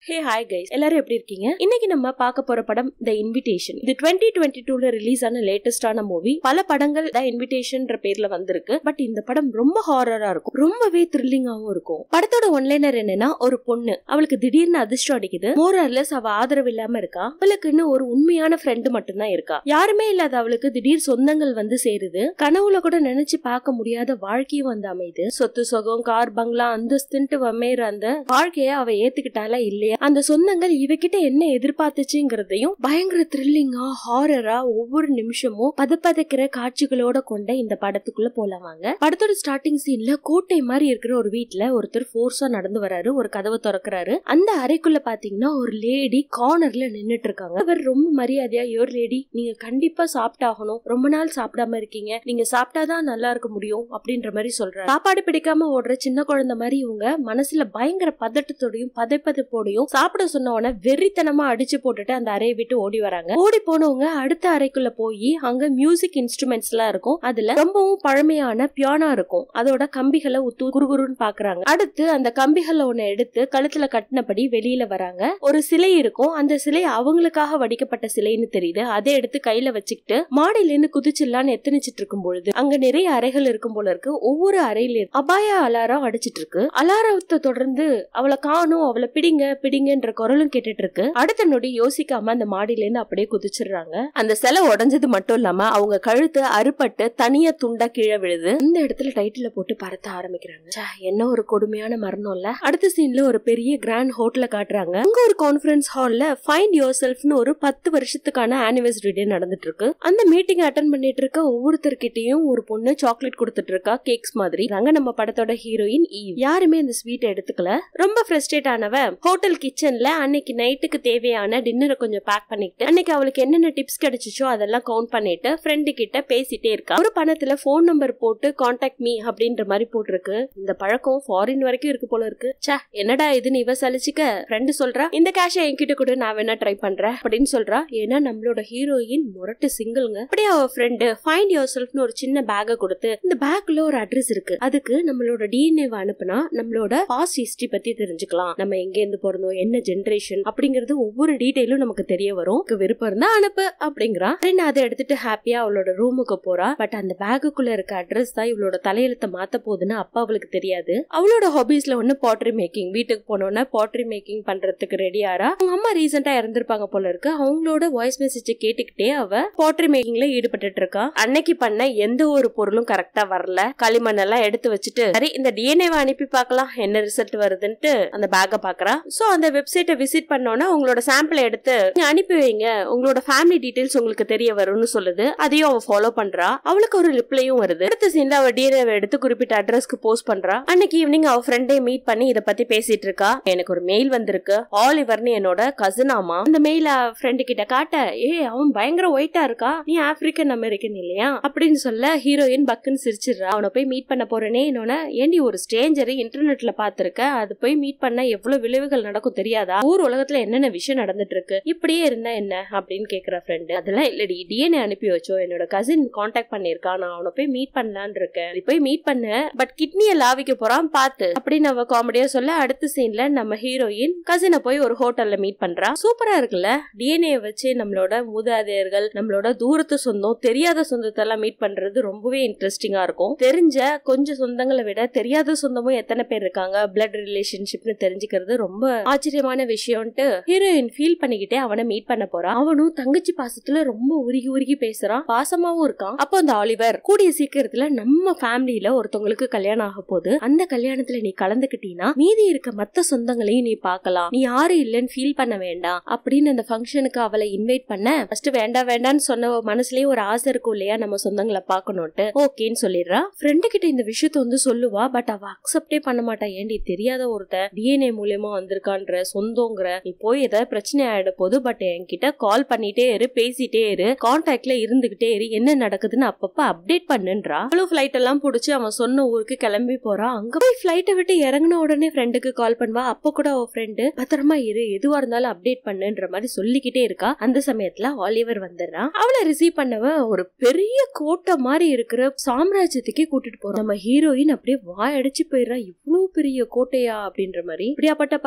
hey hi guys எல்லாரும் எப்படி இருக்கீங்க இன்னைக்கு நம்ம பார்க்க போற படம் த இன்விடேஷன் இது டுவெண்ட்டி டுவெண்ட்டி டூல ரிலீஸ் ஆன லேட்டஸ்டான மூவி பல படங்கள் த இன்விடேஷன் பேர்ல வந்திருக்கு பட் இந்த படம் ரொம்ப ஹாரரா இருக்கும் ரொம்பவே த்ரில்லிங்காவும் இருக்கும் படத்தோட ஒன்லைனர் என்னன்னா ஒரு பொண்ணு அவளுக்கு திடீர்னு அதிர்ஷ்டம் அடிக்குது மோரர்லெஸ் அவ ஆதரவு இல்லாம இருக்கா அவளுக்குன்னு ஒரு உண்மையான ஃப்ரெண்டு மட்டும்தான் இருக்கா யாருமே இல்லாத அவளுக்கு திடீர் சொந்தங்கள் வந்து சேருது கனவுல கூட நினைச்சு பார்க்க முடியாத வாழ்க்கையும் வந்து அமையுது சொத்து சுகம் கார் பங்களா அந்தஸ்துன்ட்டு அமையிற அந்த வாழ்க்கைய அவ ஏத்துக்கிட்டாலா இல்லையா அந்த சொந்தங்கள் இவகிட்ட என்ன எதிர்பார்த்துச்சுங்கிறதையும் பயங்கர த்ரில்லிங்கா ஹாரரா ஒவ்வொரு நிமிஷமும் பதப்பதக்கிற காட்சிகளோட கொண்ட இந்த படத்துக்குள்ள போலாம் வாங்க படத்தோட ஸ்டார்டிங் சீன்ல கோட்டை மாதிரி இருக்கிற ஒரு வீட்ல ஒருத்தர் ஃபோர்ஸா நடந்து வராரு ஒரு கதவை திறக்கிறாரு அந்த அறைக்குள்ள பாத்தீங்கன்னா ஒரு லேடி கார்னர்ல நின்னுட்டு இருக்காங்க அவர் ரொம்ப மரியாதையா யோர் லேடி நீங்க கண்டிப்பா சாப்பிட்டாகணும் ரொம்ப நாள் சாப்பிடாம இருக்கீங்க நீங்க சாப்பிட்டாதான் நல்லா இருக்க முடியும் அப்படின்ற மாதிரி சொல்றாரு சாப்பாடு பிடிக்காம ஓடுற சின்ன குழந்தை மாதிரி இவங்க மனசுல பயங்கர பதட்டத்தோடையும் பதைப்பதைப்போடையும் சாப்பிட சொன்ன உடனே வெறித்தனமா அடிச்சு போட்டுட்டு அந்த அறையை விட்டு ஓடி வராங்க ஓடி போனவங்க அடுத்த அறைக்குள்ள போய் அங்க மியூசிக் இன்ஸ்ட்ருமெண்ட்ஸ் எல்லாம் இருக்கும் அதுல ரொம்பவும் பழமையான பியானா இருக்கும் அதோட கம்பிகளை உத்து குறுகுறுன்னு பாக்குறாங்க அடுத்து அந்த கம்பிகளை ஒண்ணு எடுத்து கழுத்துல கட்டினபடி வெளியில வராங்க ஒரு சிலை இருக்கும் அந்த சிலை அவங்களுக்காக வடிக்கப்பட்ட சிலைன்னு தெரியுது அதை எடுத்து கையில வச்சுக்கிட்டு மாடியில இருந்து குதிச்சிடலான்னு எத்தனிச்சிட்டு இருக்கும் பொழுது அங்க நிறைய அறைகள் இருக்கும் போல இருக்கு ஒவ்வொரு அறையில அபாய அலாரம் அடிச்சிட்டு இருக்கு அலாரத்தை தொடர்ந்து அவளை காணும் அவளை பிடிங்க பிடிங்கன்ற குரலும் கேட்டுட்டு இருக்கு அடுத்த நொடி யோசிக்காம அந்த மாடியில இருந்து அப்படியே குதிச்சிடுறாங்க அந்த சிலை உடஞ்சது மட்டும் இல்லாம அவங்க கழுத்து அறுபட்டு தனியா துண்டா கீழே விழுது இந்த இடத்துல டைட்டில போட்டு பறத்த ஆரம்பிக்கிறாங்க ச்சே, என்ன ஒரு கொடுமையான மரணம் இல்ல அடுத்த சீன்ல ஒரு பெரிய கிராண்ட் ஹோட்டல காட்டுறாங்க அங்க ஒரு கான்ஃபரன்ஸ் ஹால்ல ஃபைண்ட் யோர் செல்ஃப்னு ஒரு பத்து வருஷத்துக்கான ஆனிவர்சரி டே நடந்துட்டு இருக்கு அந்த மீட்டிங் அட்டன் பண்ணிட்டு இருக்க ஒவ்வொருத்தர்கிட்டயும் ஒரு பொண்ணு சாக்லேட் கொடுத்துட்டு இருக்கா கேக்ஸ் மாதிரி அங்க நம்ம படத்தோட ஹீரோயின் ஈவ் யாருமே இந்த ஸ்வீட் எடுத்துக்கல ரொம்ப ஃப்ரஸ்ட்ரேட் ஆனவ ஹோட்டல் கிச்சன்ல அன்னைக்கு நைட்டுக்கு தேவையான டின்னரை கொஞ்சம் பேக் பண்ணிட்டு அன்னைக்கு அவளுக்கு என்னென்ன டிப்ஸ் கிடைச்சிச்சோ அதெல்லாம் கவுண்ட் பண்ணிட்டு ஃப்ரெண்டு கிட்ட பேசிட்டே இருக்கா ஒரு பணத்துல போன் நம்பர் போட்டு காண்டாக்ட் மீ அப்படின்ற மாதிரி போட்டிருக்கு இந்த பழக்கம் ஃபாரின் வரைக்கும் இருக்கு போல இருக்கு ச்சே என்னடா இதுன்னு இவ சலிச்சுக்க ஃப்ரெண்டு சொல்றா இந்த கேஷை என்கிட்ட கூட நான் வேணா ட்ரை பண்றேன் அப்படின்னு சொல்றா ஏன்னா நம்மளோட ஹீரோயின் முரட்டு சிங்கிள்ங்க அப்படியே அவ ஃப்ரெண்டு ஃபைண்ட் யோர் செல்ஃப்னு ஒரு சின்ன பேக்கை கொடுத்து இந்த பேக்ல ஒரு அட்ரஸ் இருக்கு அதுக்கு நம்மளோட டிஎன்ஏ அனுப்புனா நம்மளோட பாஸ்ட் ஹிஸ்டரி பத்தி தெரிஞ்சுக்கலாம் நம்ம எங்க இருந்து பிறந்தோம் என்ன ஜென்ரேஷன் அப்படிங்கறது ஒவ்வொரு டீடைலும் நமக்கு தெரிய வரும் உனக்கு விருப்பம் இருந்தா அனுப்பு அப்படிங்கிறா ஃப்ரெண்ட் அதை எடுத்துட்டு ஹாப்பியா அவளோட ரூமுக்கு போறா பட் அந்த பேக்குக்குள்ள இருக்க அட்ரஸ் தான் இவளோட தலையெழுத்த மாத்த போகுதுன்னு அப்பா அவளுக்கு தெரியாது அவளோட ஹாபீஸ்ல ஒண்ணு பாட்ரி மேக்கிங் வீட்டுக்கு போனோன்னா பாட்ரி மேக்கிங் பண்றதுக்கு ரெடி ஆறா அவங்க அம்மா ரீசெண்டா இறந்திருப்பாங்க போல இருக்கு அவங்களோட வாய்ஸ் மெசேஜ் கேட்டுக்கிட்டே அவ பாட்ரி மேக்கிங்ல ஈடுபட்டு இருக்கா அன்னைக்கு பண்ண எந்த ஒரு பொருளும் கரெக்டா வரல களிமண் எல்லாம் எடுத்து வச்சுட்டு சரி இந்த டிஎன்ஏவை அனுப்பி பார்க்கலாம் என்ன ரிசல்ட் வருதுன்ட்டு அந்த பேக்கை பாக்குறா சோ அந்த வெப்சைட்டை விசிட் பண்ணோன்னா உங்களோட சாம்பிள் எடுத்து நீங்க அனுப்பி வைங்க உங்களோட ஃபேமிலி டீடைல்ஸ் உங்களுக்கு தெரிய வரும்னு சொல்லுது அதையும் அவ ஃபாலோ பண்றா அவளுக்கு ஒரு ரிப்ளையும் வருது அடுத்த சீன்ல அவ டிஎன்ஏவை எடுத்து குறிப்பிட்ட அட்ரஸ்க்கு போஸ்ட் பண்றா அன்னைக்கு ஈவினிங் அவ ஃப்ரெண்டே மீட் பண்ணி இத பத்தி பேசிட்டு இருக்கா எனக்கு ஒரு மெயில் வந்திருக்கு ஆலிவர்னு என்னோட கசின் ஆமா அந்த மெயில ஃப்ரெண்டு கிட்ட காட்ட ஏ அவன் பயங்கர ஒயிட்டா இருக்கா நீ ஆப்பிரிக்கன் அமெரிக்கன் இல்லையா அப்படின்னு சொல்ல ஹீரோயின் பக்குன்னு சிரிச்சிடுறா அவனை போய் மீட் பண்ண போறேனே என்னோட ஏண்டி ஒரு ஸ்ட்ரேஞ்சர் இன்டர்நெட்ல பாத்திருக்க அது போய் மீட் பண்ண எவ்வளவு விளைவுகள் நடக்கும் தெரியாதா ஊர் உலகத்துல என்னென்ன விஷயம் நடந்துட்டு இருக்கு இப்படியே இருந்தா என்ன அப்படின்னு கேக்குற ஃப்ரெண்டு அதெல்லாம் இல்லடி டிஎன்ஏ அனுப்பி வச்சோ என்னோட கசின் காண்டாக்ட் பண்ணிருக்கான் நான் அவனை போய் மீட் பண்ணலான்னு இருக்கேன் நீ போய் மீட் பண்ண பட் கிட்னிய லாவிக்க போறான் பாத்து அப்படின்னு அவ காமெடியா சொல்ல அடுத்த சீன்ல நம்ம ஹீரோயின் கசினை போய் ஒரு ஹோட்டல்ல மீட் பண்றா சூப்பரா இருக்குல்ல டிஎன்ஏ வச்சு நம்மளோட மூதாதையர்கள் நம்மளோட தூரத்து சொந்தம் தெரியாத சொந்தத்தை எல்லாம் மீட் பண்றது ரொம்பவே இன்ட்ரெஸ்டிங்கா இருக்கும் தெரிஞ்ச கொஞ்சம் சொந்தங்களை விட தெரியாத சொந்தமும் எத்தனை பேர் இருக்காங்க பிளட் ரிலேஷன்ஷிப்னு தெரிஞ்சுக்கிறது ரொம்ப ஆச்சரியமான விஷயம்ட்டு ஹீரோயின் ஃபீல் பண்ணிக்கிட்டே அவனை மீட் பண்ண போறான் அவனும் தங்கச்சி பாசத்துல ரொம்ப உருகி உருகி பேசுறான் பாசமாவும் இருக்கான் அப்போ அந்த ஆலிவர் கூடிய சீக்கிரத்துல நம்ம ஃபேமிலியில ஒருத்தவங்களுக்கு கல்யாணம் ஆக போகுது அந்த கல்யாணத்துல நீ கலந்துக்கிட்டீன்னா மீதி இருக்க மத்த சொந்தங்களையும் நீ பார்க்கலாம் நீ யாரும் இல்லைன்னு ஃபீல் பண்ண வேண்டாம் அப்படின்னு அந்த ஃபங்க்ஷனுக்கு அவளை இன்வைட் பண்ண ஃபர்ஸ்ட் வேண்டாம் வேண்டாம்னு சொன்ன மனசுலயே ஒரு ஆசை இருக்கும் இல்லையா நம்ம சொந்தங்களை பார்க்கணும்ட்டு ஓகேன்னு சொல்லிடுறா ஃப்ரெண்டு கிட்ட இந்த விஷயத்த வந்து சொல்லுவா பட் அவ அக்செப்டே பண்ண மாட்டா ஏண்டி தெரியாத ஒருத்தன் டிஎன்ஏ மூலியமா வந்திருக்கான்ற சொந்தங்கிற நீ போய் ஏதாவது பிரச்சனை ஆயிட போது பட் என்கிட்ட கால் பண்ணிட்டே இரு பேசிட்டே இரு கான்டாக்ட்ல இருந்துகிட்டே இரு என்ன நடக்குதுன்னு அப்பப்ப அப்டேட் பண்ணுன்றா அவ்வளவு ஃபிளைட் எல்லாம் புடிச்சு அவன் சொன்ன ஊருக்கு கிளம்பி போறான் அங்க போய் ஃபிளைட்டை விட்டு இறங்கின உடனே ஃப்ரெண்டுக்கு கால் பண்ணுவா அப்ப கூட அவ ஃப்ரெண்டு பத்திரமா இரு எதுவா இருந்தாலும் அப்டேட் பண்ணுன்ற மாதிரி சொல்லிக்கிட்டே இருக்கா அந்த சமயத்துல ஆலிவர் வந்துடுறான் அவளை ரிசீவ் பண்ணவ ஒரு பெரிய கோட்டை மாதிரி இருக்கிற சாம்ராஜ்யத்துக்கே கூட்டிட்டு போறான் நம்ம ஹீரோயின் அப்படியே வாயடிச்சு போயிடுறா இவ்வளவு பெரிய கோட்டையா அப்படின்ற மாதிரி இப்படியாப்பட்ட பரம்பரையில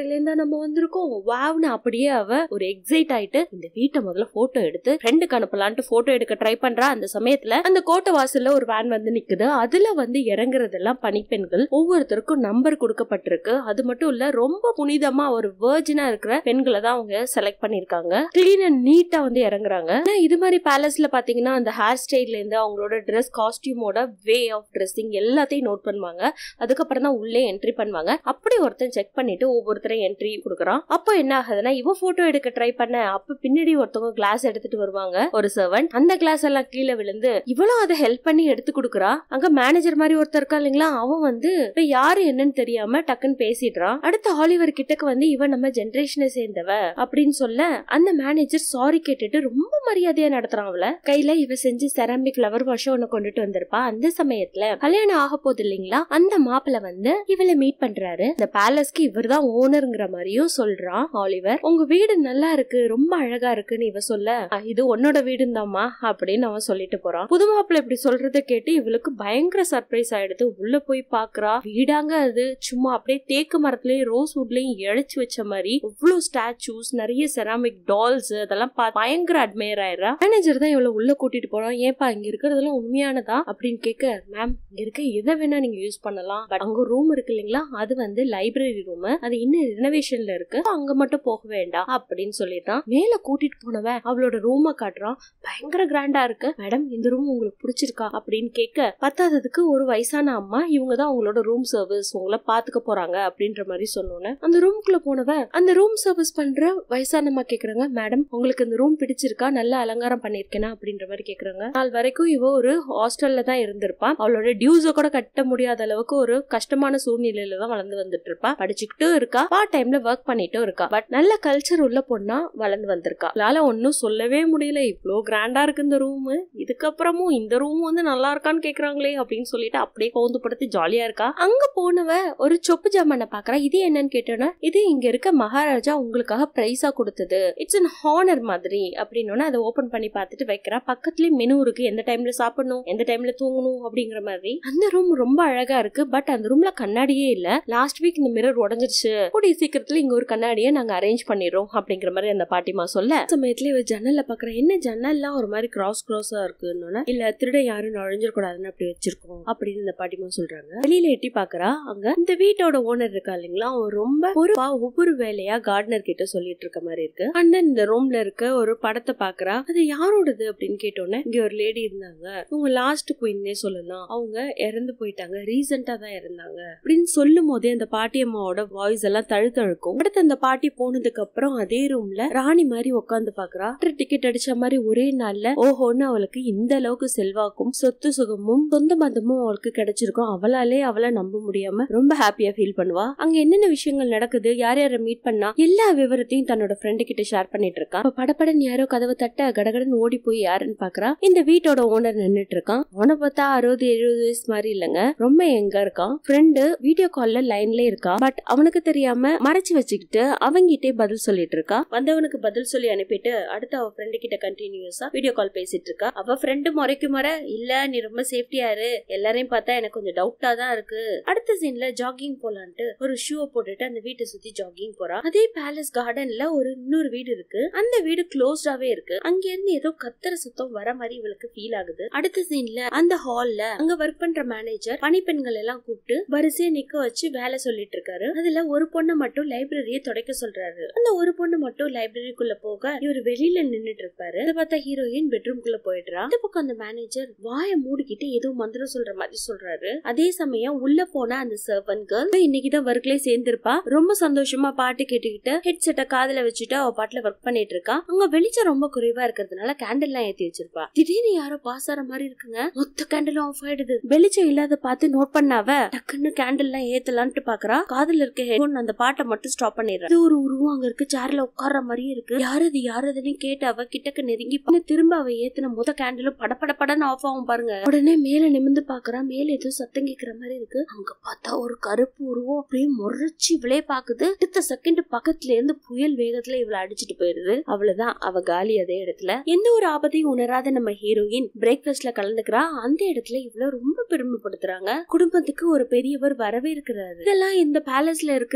இருந்து நம்ம வந்திருக்கோம் வாவ்னு அப்படியே அவ ஒரு எக்ஸைட் ஆயிட்டு இந்த வீட்டை முதல்ல போட்டோ எடுத்து ஃப்ரெண்டுக்கு அனுப்பலான்ட்டு போட்டோ எடுக்க ட்ரை பண்றா அந்த சமயத்துல அந்த கோட்டை வாசல்ல ஒரு வேன் வந்து நிக்குது அதுல வந்து இறங்குறதெல்லாம் பணிப்பெண்கள் ஒவ்வொருத்தருக்கும் நம்பர் கொடுக்கப்பட்டிருக்கு அது மட்டும் இல்ல ரொம்ப புனிதமா ஒரு வேர்ஜினா இருக்கிற பெண்களை தான் அவங்க செலக்ட் பண்ணிருக்காங்க கிளீன் அண்ட் நீட்டா வந்து இறங்குறாங்க ஆனா இது மாதிரி பேலஸ்ல பாத்தீங்கன்னா அந்த ஹேர் ஸ்டைல்ல இருந்து அவங்களோட ட்ரெஸ் காஸ்டியூமோட வே ஆஃப் ட்ரெஸ்ஸிங் எல்லாத்தையும் நோட் பண்ணுவாங்க அதுக்கப்புறம் தான் உள்ளே என்ட்ரி பண்ணுவாங்க அப்படி ஒருத்தன் செக் பண்ணிட்டு ஒவ்வொருத்தரும் என்ட்ரி கொடுக்குறான் அப்போ என்ன ஆகுதுன்னா இவ போட்டோ எடுக்க ட்ரை பண்ண அப்ப பின்னாடி ஒருத்தவங்க கிளாஸ் எடுத்துட்டு வருவாங்க ஒரு சர்வன்ட் அந்த கிளாஸ் எல்லாம் கீழே விழுந்து இவளும் அதை ஹெல்ப் பண்ணி எடுத்து கொடுக்குறா அங்க மேனேஜர் மாதிரி ஒருத்தர் இருக்கா இல்லைங்களா அவன் வந்து இப்ப யாரு என்னன்னு தெரியாம டக்குன்னு பேசிடுறான் அடுத்த ஆலிவர் கிட்டக்கு வந்து இவன் நம்ம ஜெனரேஷனை சேர்ந்தவ அப்படின்னு சொல்ல அந்த மேனேஜர் சாரி கேட்டுட்டு ரொம்ப மரியாதையா நடத்துறான் அவள கையில இவ செஞ்சு செராமிக் ஃபிளவர் வாஷம் ஒண்ணு கொண்டுட்டு வந்திருப்பா அந்த சமயத்துல கல்யாணம் ஆக போகுது இல்லைங்களா அந்த மாப்பிள்ள வந்து இவளை மீட் பண்றாரு இந்த பேலஸ்க்கு இவர் தான் ஓனருங்கிற மாதிரியும் சொல்றான் ஆலிவர் உங்க வீடு நல்லா இருக்கு ரொம்ப அழகா இருக்குன்னு இவ சொல்ல "அஹ், இது உன்னோட வீடுந்தாம்மா அப்படின்னு அவன் சொல்லிட்டு போறான் புது மாப்பிள்ள இப்படி சொல்றத கேட்டு இவளுக்கு பயங்கர சர்ப்ரைஸ் ஆயிடுது உள்ள போய் பாக்குறா வீடாங்க அது சும்மா அப்படியே தேக்கு மரத்துலயும் ரோஸ் வுட்லயும் இழைச்சு வச்ச மாதிரி இவ்வளவு ஸ்டாச்சூஸ் நிறைய செராமிக் டால்ஸ் அதெல்லாம் பார்த்து பயங்கர அட்மையர் ஆயிடுறா மேனேஜர் தான் இவ்வளவு உள்ள கூட்டிட்டு போறோம் ஏன்பா இங்க இருக்கிறதெல்லாம் உண்மையானதா அப்படின்னு கேட்க மேம் இங்க இருக்க எதை வேணா நீங்க யூஸ் பண்ணலாம் பட் அங்க ரூம் இருக்கு இல்லைங்களா அது வந்து லைப்ரரி ரூம் அது இன்னும் ரினோவேஷன்ல இருக்கு அங்க மட்டும் போக வேண்டாம் அப்படின்னு சொல்லிட்டான் மேல கூட்டிட்டு போனவன் அவளோட ரூமை காட்டுறான் பயங்கர கிராண்டா இருக்கு மேடம் இந்த ரூம் உங்களுக்கு பிடிச்சிருக்கா அப்படின்னு கேட்க பத்தாததுக்கு ஒரு வயசான அம்மா இவங்க தான் உங்களோட ரூம் சர்வீஸ் உங்களை பாத்துக்க போறாங்க அப்படின்ற மாதிரி சொன்னோன்னே அந்த ரூம்குள்ள போனவ அந்த ரூம் சர்வீஸ் பண்ற வயசான அம்மா கேக்குறாங்க மேடம் உங்களுக்கு இந்த ரூம் பிடிச்சிருக்கா நல்ல அலங்காரம் பண்ணிருக்கேனா அப்படின்ற மாதிரி கேக்குறாங்க நாள் வரைக்கும் இவ ஒரு ஹாஸ்டல்ல தான் இருந்திருப்பா அவளோட டியூஸ கூட கட்ட முடியாத அளவுக்கு ஒரு கஷ்டமான சூழ்நிலையில தான் வளர்ந்து வந்துட்டு இருப்பா படிச்சுக்கிட்டும் இருக்கா பார்ட் டைம்ல ஒர்க் பண்ணிட்டும் இருக்கா பட் நல்ல கல்ச்சர் உள்ள பொண்ணா வளர்ந்து வந்திருக்கா அதனால ஒன்னும் சொல்லவே முடியல இவ்ளோ கிராண்டா இருக்கு இந்த ரூம் இதுக்கப்புறமும் இந்த ரூம் வந்து நல்லா இருக்கான்னு கேக்குறாங்களே அப்படின்னு சொல்லிட்டு அப்படியே கவுந்து படுத்து ஜாலியா இருக்கா அங்க போனவ ஒரு சொப்பு ஜாமான பாக்குறா இது என்னன்னு கேட்டோன்னா இது இங்க இருக்க மகாராஜா உங்களுக்காக பிரைஸா கொடுத்தது இட்ஸ் அன் ஹானர் மாதிரி அப்படின்னு அதை ஓபன் பண்ணி பார்த்துட்டு வைக்கிறா பக்கத்துலயே மெனு இருக்கு எந்த டைம்ல சாப்பிடணும் எந்த டைம்ல தூங்கணும் அப்படிங்கிற மாதிரி அந்த ரூம் ரொம்ப அழகா இருக்கு பட் அந்த ரூம்ல கண்ணாடியே இல்ல லாஸ்ட் வீக் இந்த மிரர் உடஞ்சிருச்சு கூடிய சீக்கிரத்துல இங்க ஒரு கண்ணாடியை நாங்க அரேஞ்ச் பண்ணிடுறோம் அப்படிங்கிற மாதிரி அந்த பாட்டிமா சொல்ல சமயத்துல இவ ஜன்னல்ல பாக்குற என்ன ஜன்னல்லாம் ஒரு மாதிரி கிராஸ் கிராஸா இருக்குன்னு இல்ல திருட யாரும் நுழைஞ்சிடக்கூடாதுன்னு அப்படி வச்சிருக்கோம் அப்படின்னு இந்த பாட்டிமா சொல்றாங்க வெளியில எட்டி பாக்குறா அங்க இந்த வீட்டோட ஓனர் இருக்கா இல்லைங்களா அவன் ரொம்ப பொறுப்பா ஒவ்வொரு வேலையா கார்டனர் கிட்ட சொல்லிட்டு இருக்க மாதிரி இருக்கு அண்ட் தென் இந்த ரூம்ல இருக்க ஒரு படத்தை பாக்குறா அது யாரோடது அப்படின்னு கேட்டோன்னே இங்க ஒரு லேடி இருந்தாங்க இவங்க லாஸ்ட் குயின்னே சொல்லலாம் அவங்க இறந்து போயிட்டாங்க ரீசெண்டா தான் இறந்தாங்க அப்படின்னு சொல்லும் போதே அந்த பாட்டி அம்மாவோட வாய்ஸ் எல்லாம் தழுத்தழுக்கும் அடுத்து அந்த பாட்டி போனதுக்கு அப்புறம் அதே ரூம்ல ராணி மாதிரி உட்காந்து பாக்குறா டிக்கெட் அடிச்ச மாதிரி ஒரே நாள்ல ஓஹோன்னு அவளுக்கு இந்த அளவுக்கு செல்வாக்கும் சொத்து சுகமும் சொந்த பந்தமும் அவளுக்கு கிடைச்சிருக்கும் அவளாலே அவளை நம்ப முடியாம ரொம்ப ஹாப்பியா ஃபீல் பண்ணுவா அங்க என்னென்ன விஷயங்கள் நடக்குது யார் யாரை மீட் பண்ணா எல்லா விவரத்தையும் தன்னோட ஃப்ரெண்டு கிட்ட ஷேர் பண்ணிட்டு இருக்கா அப்ப படபடன் யாரோ கதவை தட்ட கடகடன் ஓடி போய் யாருன்னு பாக்குறா இந்த வீட்டோட ஓனர் நின்னுட்டு இருக்கான் அவனை பார்த்தா அறுபது எழுபது வயசு மாதிரி இல்லங்க ரொம்ப எங்க இருக்கான் ஃப்ரெண்டு வீடியோ கால்ல லைன்ல இருக்கா பட் அவனுக்கு தெரியாம மறைச்சு வச்சுக்கிட்டு அவங்கிட்டே பதில் சொல்லிட்டு இருக்கா வந்தவனுக்கு பதில் சொல்லி அனுப்பிட்டு அடுத்து அவ ஃப்ரெண்டு கிட்ட கண்டினியூஸா வீடியோ கால் பேசிட்டு இருக்கா அவ ஃப்ரெண்டு முறைக்கு முறை இல்ல நீ ரொம்ப சேஃப்டியா இரு எல்லாரையும் பார்த்தா எனக்கு கொஞ்சம் டவுட்டா தான் இருக்கு அடுத்த சீன்ல ஜாகிங் போலான்ட்டு ஒரு ஷூ போட்டுட்டு அந்த வீட்டை சுத்தி ஜாகிங் போறா அதே பேலஸ் கார்டன்ல ஒரு இன்னொரு வீடு இருக்கு அந்த வீடு க்ளோஸ்டாவே இருக்கு அங்க இருந்து ஏதோ கத்துற சத்தம் வர மாதிரி இவளுக்கு ஃபீல் ஆகுது அடுத்த சீன்ல அந்த ஹால்ல அங்க ஒர்க் பண்ற மேனேஜர் பணிப்பெண்கள் எல்லாம் கூப்பிட்டு வரிசையா நிக்க வச்சு வேலை சொல்லிட்டு இருக்காரு அதுல ஒரு பொண்ணை மட்டும் லைப்ரரியை துடைக்க சொல்றாரு அந்த ஒரு பொண்ணு மட்டும் லைப்ரரிக்குள்ள போக இவர் வெளியில நின்னுட்டு இருப்பாரு அதை பார்த்தா ஹீரோயின் பெட்ரூம்குள்ள போயிடுறா இந்த பக்கம் அந்த மேனேஜர் வாயை மூடிக்கிட்டு ஏதோ மந்திரம் சொல்ற மாதிரி சொல்றாரு அதே சமயம் உள்ள போன அந்த சர்வன் கேர்ள் இன்னைக்குதான் ஒர்க்லயே சேர்ந்திருப்பா ரொம்ப சந்தோஷமா பாட்டு கேட்டுக்கிட்டு ஹெட்செட்டை காதுல வச்சுட்டு அவ பாட்டுல ஒர்க் பண்ணிட்டு இருக்கா அங்க வெளிச்சம் ரொம்ப குறைவா இருக்கிறதுனால கேண்டில் எல்லாம் ஏத்தி வச்சிருப்பா திடீர்னு யாரோ பாஸ் ஆற மாதிரி இருக்குங்க மொத்த கேண்டிலும் ஆஃப் ஆயிடுது வெளிச்சம் இல்லாத பார்த்து நோட் பண்ணாவ டக்குன்னு கேண்டில் எல்லாம் ஏத்தலான்ட்டு பாக்குறா காதுல இருக்க ஹெட்போன் அந்த பாட்டை மட்டும் ஸ்டாப் பண்ணிடுறா இது ஒரு உருவம் அங்க இருக்கு சேர்ல உட்கார்ற மாதிரியே இருக்கு யாரது யாரதுன்னு கேட்டு அவ கிட்டக்கு நெருங்கி பா- திரும்ப அவ ஏத்தின முத கேண்டிலும் படபட படன்னு ஆஃப் ஆகும் பாருங்க உடனே மேல நிமிந்து பாக்குறா மேல ஏதோ சத்தம் கேக்குற மாதிரி இருக்கு அங்க பார்த்தா ஒரு கருப்பு உருவம் அப்படியே முறைச்சு இவளே பாக்குது அடுத்த செகண்ட் பக்கத்துல இருந்து புயல் வேகத்துல இவளை அடிச்சிட்டு போயிருது அவ்வளவுதான் அவ காலி அதே இடத்துல எந்த ஒரு ஆபத்தையும் உணராத நம்ம ஹீரோயின் பிரேக்ஃபாஸ்ட்ல கலந்துக்கிறா அந்த இடத்துல இவ்வளவு ரொம்ப பெருமைப்படுத்துறாங்க குடும்பத்துக்கு ஒரு பெரியவர் வரவே இருக்கிறாரு இதெல்லாம் இந்த பேலஸ்ல இருக்கிறவங்களுக்கு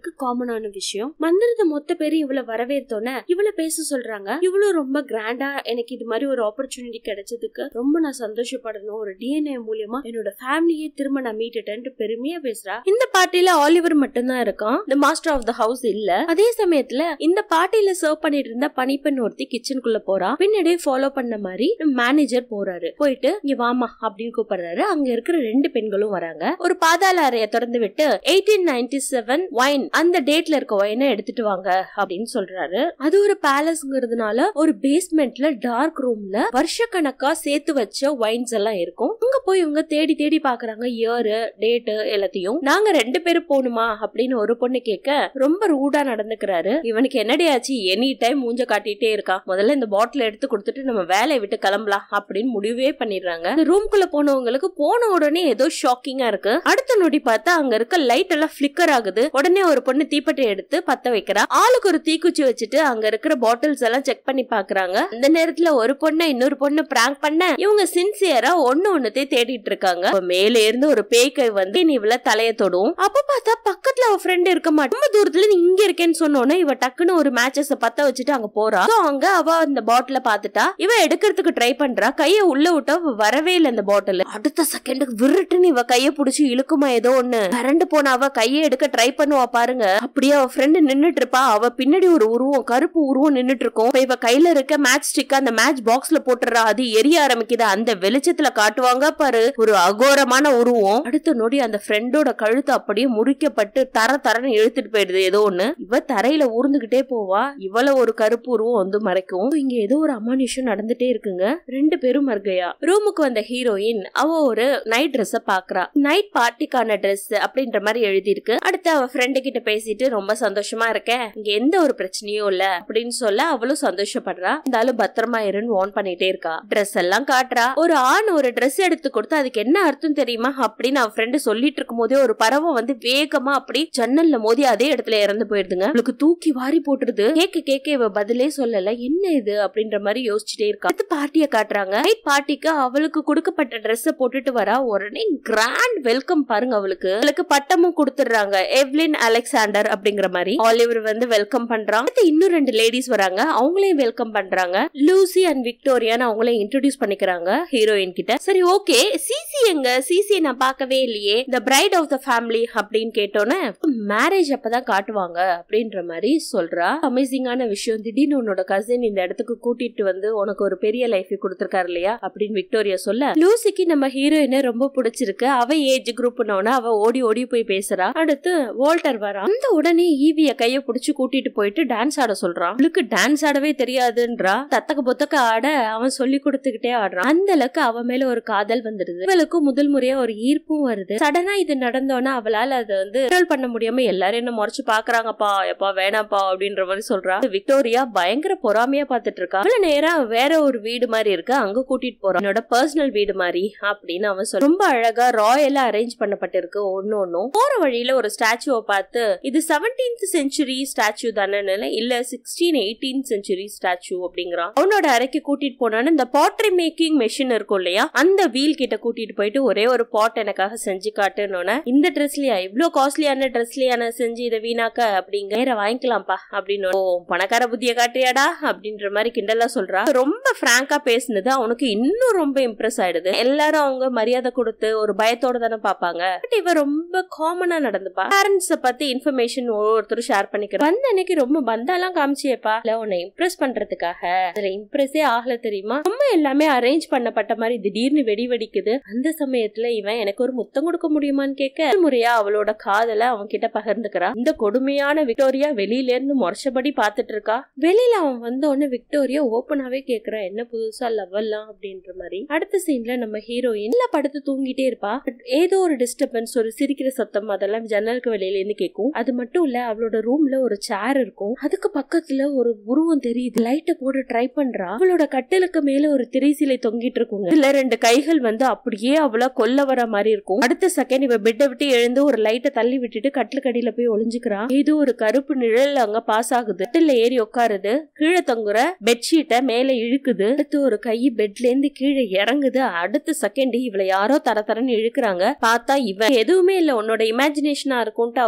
எல்லாருக்கும் காமனான விஷயம் மந்திரத்தை மொத்த பேரு இவளை வரவேற்றோன்னே இவளை பேச சொல்றாங்க இவளும் ரொம்ப கிராண்டா எனக்கு இது மாதிரி ஒரு ஆப்பர்ச்சுனிட்டி கிடைச்சதுக்கு ரொம்ப நான் சந்தோஷப்படணும் ஒரு டிஎன்ஏ மூலியமா என்னோட ஃபேமிலியே திரும்ப நான் மீட்டுட்டேன்ட்டு பெருமையா பேசுறா இந்த பார்ட்டில ஆலிவர் மட்டும்தான் இருக்கான் இந்த மாஸ்டர் ஆஃப் த ஹவுஸ் இல்ல அதே சமயத்துல இந்த பார்ட்டில சர்வ் பண்ணிட்டு இருந்த பனிப்பெண் ஒருத்தி கிச்சனுக்குள்ள போறா பின்னாடியே ஃபாலோ பண்ண மாதிரி மேனேஜர் போறாரு போயிட்டு இங்க வாமா அப்படின்னு கூப்பிடுறாரு அங்க இருக்கிற ரெண்டு பெண்களும் வராங்க ஒரு பாதாள அறைய திறந்து விட்டு எயிட்டீன் நைன்டி செவன் ஒயின் அந்த டேட்ல இருக்க ஒயினை எடுத்துட்டு வாங்க அப்படின்னு சொல்றாரு அது ஒரு பேலஸ்ங்கிறதுனால ஒரு பேஸ்மெண்ட்ல டார்க் ரூம்ல வருஷக்கணக்கா சேர்த்து வச்ச ஒயின்ஸ் எல்லாம் இருக்கும் அங்க போய் இவங்க தேடி தேடி பாக்குறாங்க இயரு டேட்டு எல்லாத்தையும் நாங்க ரெண்டு பேரும் போகணுமா அப்படின்னு ஒரு பொண்ணு கேட்க ரொம்ப ரூடா நடந்துக்கிறாரு இவனுக்கு என்னடி ஆச்சு எனி டைம் மூஞ்ச காட்டிட்டே இருக்கா முதல்ல இந்த பாட்டில் எடுத்து கொடுத்துட்டு நம்ம வேலையை விட்டு கிளம்பலாம் அப்படின்னு முடிவே பண்ணிடுறாங்க இந்த ரூம்குள்ள போனவங்களுக்கு போன உடனே ஏதோ ஷாக்கிங்கா இருக்கு அடுத்த நொடி பார்த்தா அங்க இருக்க லைட் எல்லாம் பிளிக்கர் ஆகுது உடனே ஒரு பொண்ணு தீப்பெட்டி எடுத்து பத்த வைக்கிறா ஆளுக்கு ஒரு தீக்குச்சி வச்சுட்டு அங்க இருக்கிற பாட்டில்ஸ் எல்லாம் செக் பண்ணி பாக்குறாங்க இந்த நேரத்துல ஒரு பொண்ணை இன்னொரு பொண்ணு பிராங்க் பண்ண இவங்க சின்சியரா ஒண்ணு ஒண்ணுத்தே தேடிட்டு இருக்காங்க அப்ப மேல இருந்து ஒரு பேய்கை வந்து நீ இவள தலைய தொடும் அப்ப பார்த்தா பக்கத்துல அவ ஃப்ரெண்ட் இருக்க மாட்டா ரொம்ப தூரத்துல நீ இங்க இருக்கேன்னு சொன்னோன்னே இவ டக்குன்னு ஒரு மேட்சஸ் பத்த வச்சுட்டு அங்க போறா So, அங்க அவ அந்த பாட்டில பாத்துட்டா இவ எடுக்கிறதுக்கு ட்ரை பண்றா கைய உள்ள விட்டா அவ வரவே இல்லை அந்த பாட்டில் அடுத்த செகண்டுக்கு விருட்டுன்னு இவ கைய புடிச்சு இழுக்குமா ஏதோ ஒண்ணு கரண்டு போன அவ கைய எடுக்க ட்ரை பண்ணுவா பாருங்க அப்படியே அவ ஃப்ரெண்டு நின்னுட்டு இருப்பா அவ பின்னாடி ஒரு உருவம் கருப்பு உருவம் நின்னுட்டு இருக்கும் இப்ப இவ கையில இருக்க மேட்ச் ஸ்டிக் அந்த மேட்ச் பாக்ஸ்ல போட்டுறா அது எரிய ஆரம்பிக்குது அந்த வெளிச்சத்துல காட்டுவாங்க பாரு ஒரு அகோரமான உருவம் அடுத்த நொடி அந்த ஃப்ரெண்டோட கழுத்து அப்படியே முறிக்கப்பட்டு தர தரன்னு இழுத்துட்டு போயிடுது ஏதோ ஒண்ணு இவ தரையில ஊர்ந்துகிட்டே போவா இவள ஒரு கருப்பு உருவம் வந்து மறைக்கும் இங்க ஏதோ ஒரு அமானுஷம் நடந்துட்டே இருக்குங்க ரெண்டு பேரும் மர்கையா ரூமுக்கு வந்த ஹீரோயின் அவ ஒரு நைட் ட்ரெஸ் பாக்குறா நைட் பார்ட்டிக்கான ட்ரெஸ் அப்படின்ற மாதிரி எழுதி இருக்கு அடுத்து அவ ஃப்ரெண்டு கிட்ட பேசிட்டு ரொம்ப சந்தோஷமா இருக்கேன் இங்க எந்த ஒரு பிரச்சனையும் இல்ல அப்படின்னு சொல்ல அவளும் சந்தோஷப்படுறா இருந்தாலும் பத்திரமா இருன்னு வார்ன் பண்ணிட்டே இருக்கா ட்ரெஸ் எல்லாம் காட்டுறா ஒரு ஆண் ஒரு ட்ரெஸ் எடுத்து கொடுத்து அதுக்கு என்ன அர்த்தம் தெரியுமா அப்படின்னு அவ ஃப்ரெண்டு சொல்லிட்டு இருக்கும் போதே ஒரு பறவை வந்து வேகமா அப்படி ஜன்னல்ல மோதி அதே இடத்துல இறந்து போயிடுதுங்க அவளுக்கு தூக்கி வாரி போட்டுருது கேட்க கேட்க இவ பதிலே சொல்லல என்ன இது அப்படின்ற மாதிரி யோசிச்சுட்டே இருக்கா அடுத்து பார்ட்டிய காட்டுறாங்க நைட் பார்ட்டிக்கு அவளுக்கு கொடுக்கப்பட்ட ட்ரெஸ் போட்டுட்டு வரா உடனே கிராண்ட் வெல்கம் பாருங்க அவளுக்கு அவளுக்கு பட்டமும் கொடுத்துடுறாங்க எவ்லின் அலெக்சாண்டர் அப்படிங்கிற மாதிரி ஆலிவர் வந்து வெல்கம் பண்றான் அடுத்து இன்னும் ரெண்டு லேடிஸ் வராங்க அவங்களையும் வெல்கம் பண்றாங்க லூசி அண்ட் விக்டோரியான்னு அவங்களையும் இன்ட்ரோடியூஸ் பண்ணிக்கிறாங்க ஹீரோயின் கிட்ட சரி ஓகே சிசி எங்க சிசி நான் பார்க்கவே இல்லையே the bride of the family அப்படின்னு கேட்டோன்னே மேரேஜ் அப்பதான் காட்டுவாங்க அப்படின்ற மாதிரி சொல்றா அமேசிங்கான விஷயம் திடீர்னு உன்னோட கசின் இந்த இடத்துக்கு கூட்டிட்டு வந்து உனக்கு ஒரு பெரிய லைஃப் கொடுத்திருக்காரு இல்லையா அப்படின்னு விக்டோரியா சொல்ல லூசிக்கு நம்ம ஹீரோயினை ரொம்ப பிடிச்சிருக்கு அவ ஏஜ் குரூப்னோட அவ ஓடி ஓடி போய் பேசுறா அடுத்து வால்டர் வரா அந்த உடனே ஈவிய கைய புடிச்சு கூட்டிட்டு போயிட்டு டான்ஸ் ஆட சொல்றான் அவளுக்கு டான்ஸ் ஆடவே தெரியாதுன்றா தத்தக்க பொத்தக்க ஆட அவன் சொல்லி கொடுத்துக்கிட்டே ஆடுறான் அந்த அளவுக்கு அவ மேல ஒரு காதல் வந்துடுது இவளுக்கு முதல் முறையா ஒரு ஈர்ப்பும் வருது சடனா இது நடந்தோன்னா அவளால அதை வந்து control பண்ண முடியாம எல்லாரும் என்ன முறைச்சு பாக்குறாங்கப்பா எப்பா வேணாப்பா அப்படின்ற மாதிரி சொல்றா விக்டோரியா பயங்கர பொறாமையா பாத்துட்டு இருக்கா அவள நேரா வேற ஒரு வீடு மாதிரி இருக்கு அங்க கூட்டிட்டு போறான் என்னோட பர்சனல் வீடு மாதிரி அப்படின்னு அவன் சொல்ல ரொம்ப அழகா ராயலா அரேஞ்ச் பண்ணப்பட்டிருக்கு ஒன்னு ஒன்னும் போற வழியில ஒரு ஸ்டாச்சுவை பார்த்து இது செவன்டீன்த் செஞ்சுரி ஸ்டாச்சு தானே இல்ல சிக்ஸ்டீன் எயிட்டீன் செஞ்சுரி ஸ்டாச்சு அப்படிங்கிறான் அவனோட அறைக்கு கூட்டிட்டு போனான்னு இந்த பாட்ரி மேக்கிங் மெஷின் இருக்கும் இல்லையா அந்த வீல் கிட்ட கூட்டிட்டு போயிட்டு ஒரே ஒரு பாட் எனக்காக செஞ்சு காட்டுன்னு இந்த ட்ரெஸ்லயா இவ்ளோ காஸ்ட்லியான ட்ரெஸ்லயான செஞ்சு இதை வீணாக்க அப்படிங்க நேர வாங்கிக்கலாம்ப்பா அப்படின்னு ஓ பணக்கார புத்திய காட்டுறியாடா அப்படின்ற மாதிரி கிண்டலா சொல்றா ரொம்ப பிராங்கா பேசுனது அவனுக்கு இன்னும் ரொம்ப இம்ப்ரெஸ் ஆயிடுது எல்லாரும் அவங்க மரியாதை கொடுத்து ஒரு பயத்தோட தானே பாப்பாங்க பட் இவ ரொம்ப காமனா நடந்துப்பா பேரண்ட்ஸ் பத்தி இன்ஃபர்மேஷன் ஒவ்வொருத்தரும் ஷேர் பண்ணிக்கிறோம் வந்த அன்னைக்கு ரொம்ப பந்தாலாம் காமிச்சியப்பா இல்ல உன்னை இம்ப்ரெஸ் பண்றதுக்காக அதுல இம்ப்ரெஸ்ஸே ஆகல தெரியுமா ரொம்ப எல்லாமே அரேஞ்ச் பண்ணப்பட்ட மாதிரி திடீர்னு வெடி வெடிக்குது அந்த சமயத்துல இவன் எனக்கு ஒரு முத்தம் கொடுக்க முடியுமான்னு கேட்க முதல் முறையா அவளோட காதல அவன் கிட்ட பகிர்ந்துக்கிறா இந்த கொடுமையான விக்டோரியா வெளியில இருந்து முறைச்சபடி பாத்துட்டு இருக்கா வெளியில அவன் வந்த உடனே விக்டோரியா ஓப்பனாவே கேக்குறா என்ன புதுசா லவ்வெல்லாம் அப்படின்ற மாதிரி அடுத்த சீன்ல நம்ம ஹீரோயின் இல்ல படுத்து தூங்கிட்டே இருப்பா But ஏதோ ஒரு டிஸ்டர்பன்ஸ் ஒரு சிரிக்கிற சத்தம் அதெல்லாம் ஜன்னலுக்கு வெளியில இருந்து கேட்கும் அது மட்டும் இல்ல அவளோட ரூம்ல ஒரு சேர் இருக்கும் அதுக்கு பக்கத்துல ஒரு உருவம் தெரியுது லைட்டை போட்டு ட்ரை பண்றா அவளோட கட்டிலுக்கு மேல ஒரு திரைசிலை தொங்கிட்டு இருக்குங்க இதுல ரெண்டு கைகள் வந்து அப்படியே அவள கொல்ல வர மாதிரி இருக்கும் அடுத்த செகண்ட் இவ பெட்டை விட்டு எழுந்து ஒரு லைட்டை தள்ளி விட்டுட்டு கட்டிலுக்கடியில போய் ஒளிஞ்சுக்கிறா ஏதோ ஒரு கருப்பு நிழல் அங்க பாஸ் ஆகுது கட்டில ஏறி உட்காருது கீழே தொங்குற பெட்ஷீட்டை மேல இழுக்குது அடுத்து ஒரு கை பெட்ல இருந்து கீழே இறங்குது அடுத்த செகண்ட் இவளை யாரோ தர தரன்னு இழுக்கிறாங்க பார்த்தா இவன் எதுவுமே இல்ல உன்னோட இமேஜினேஷனா இருக்கும்ட்டு அவளுக்கு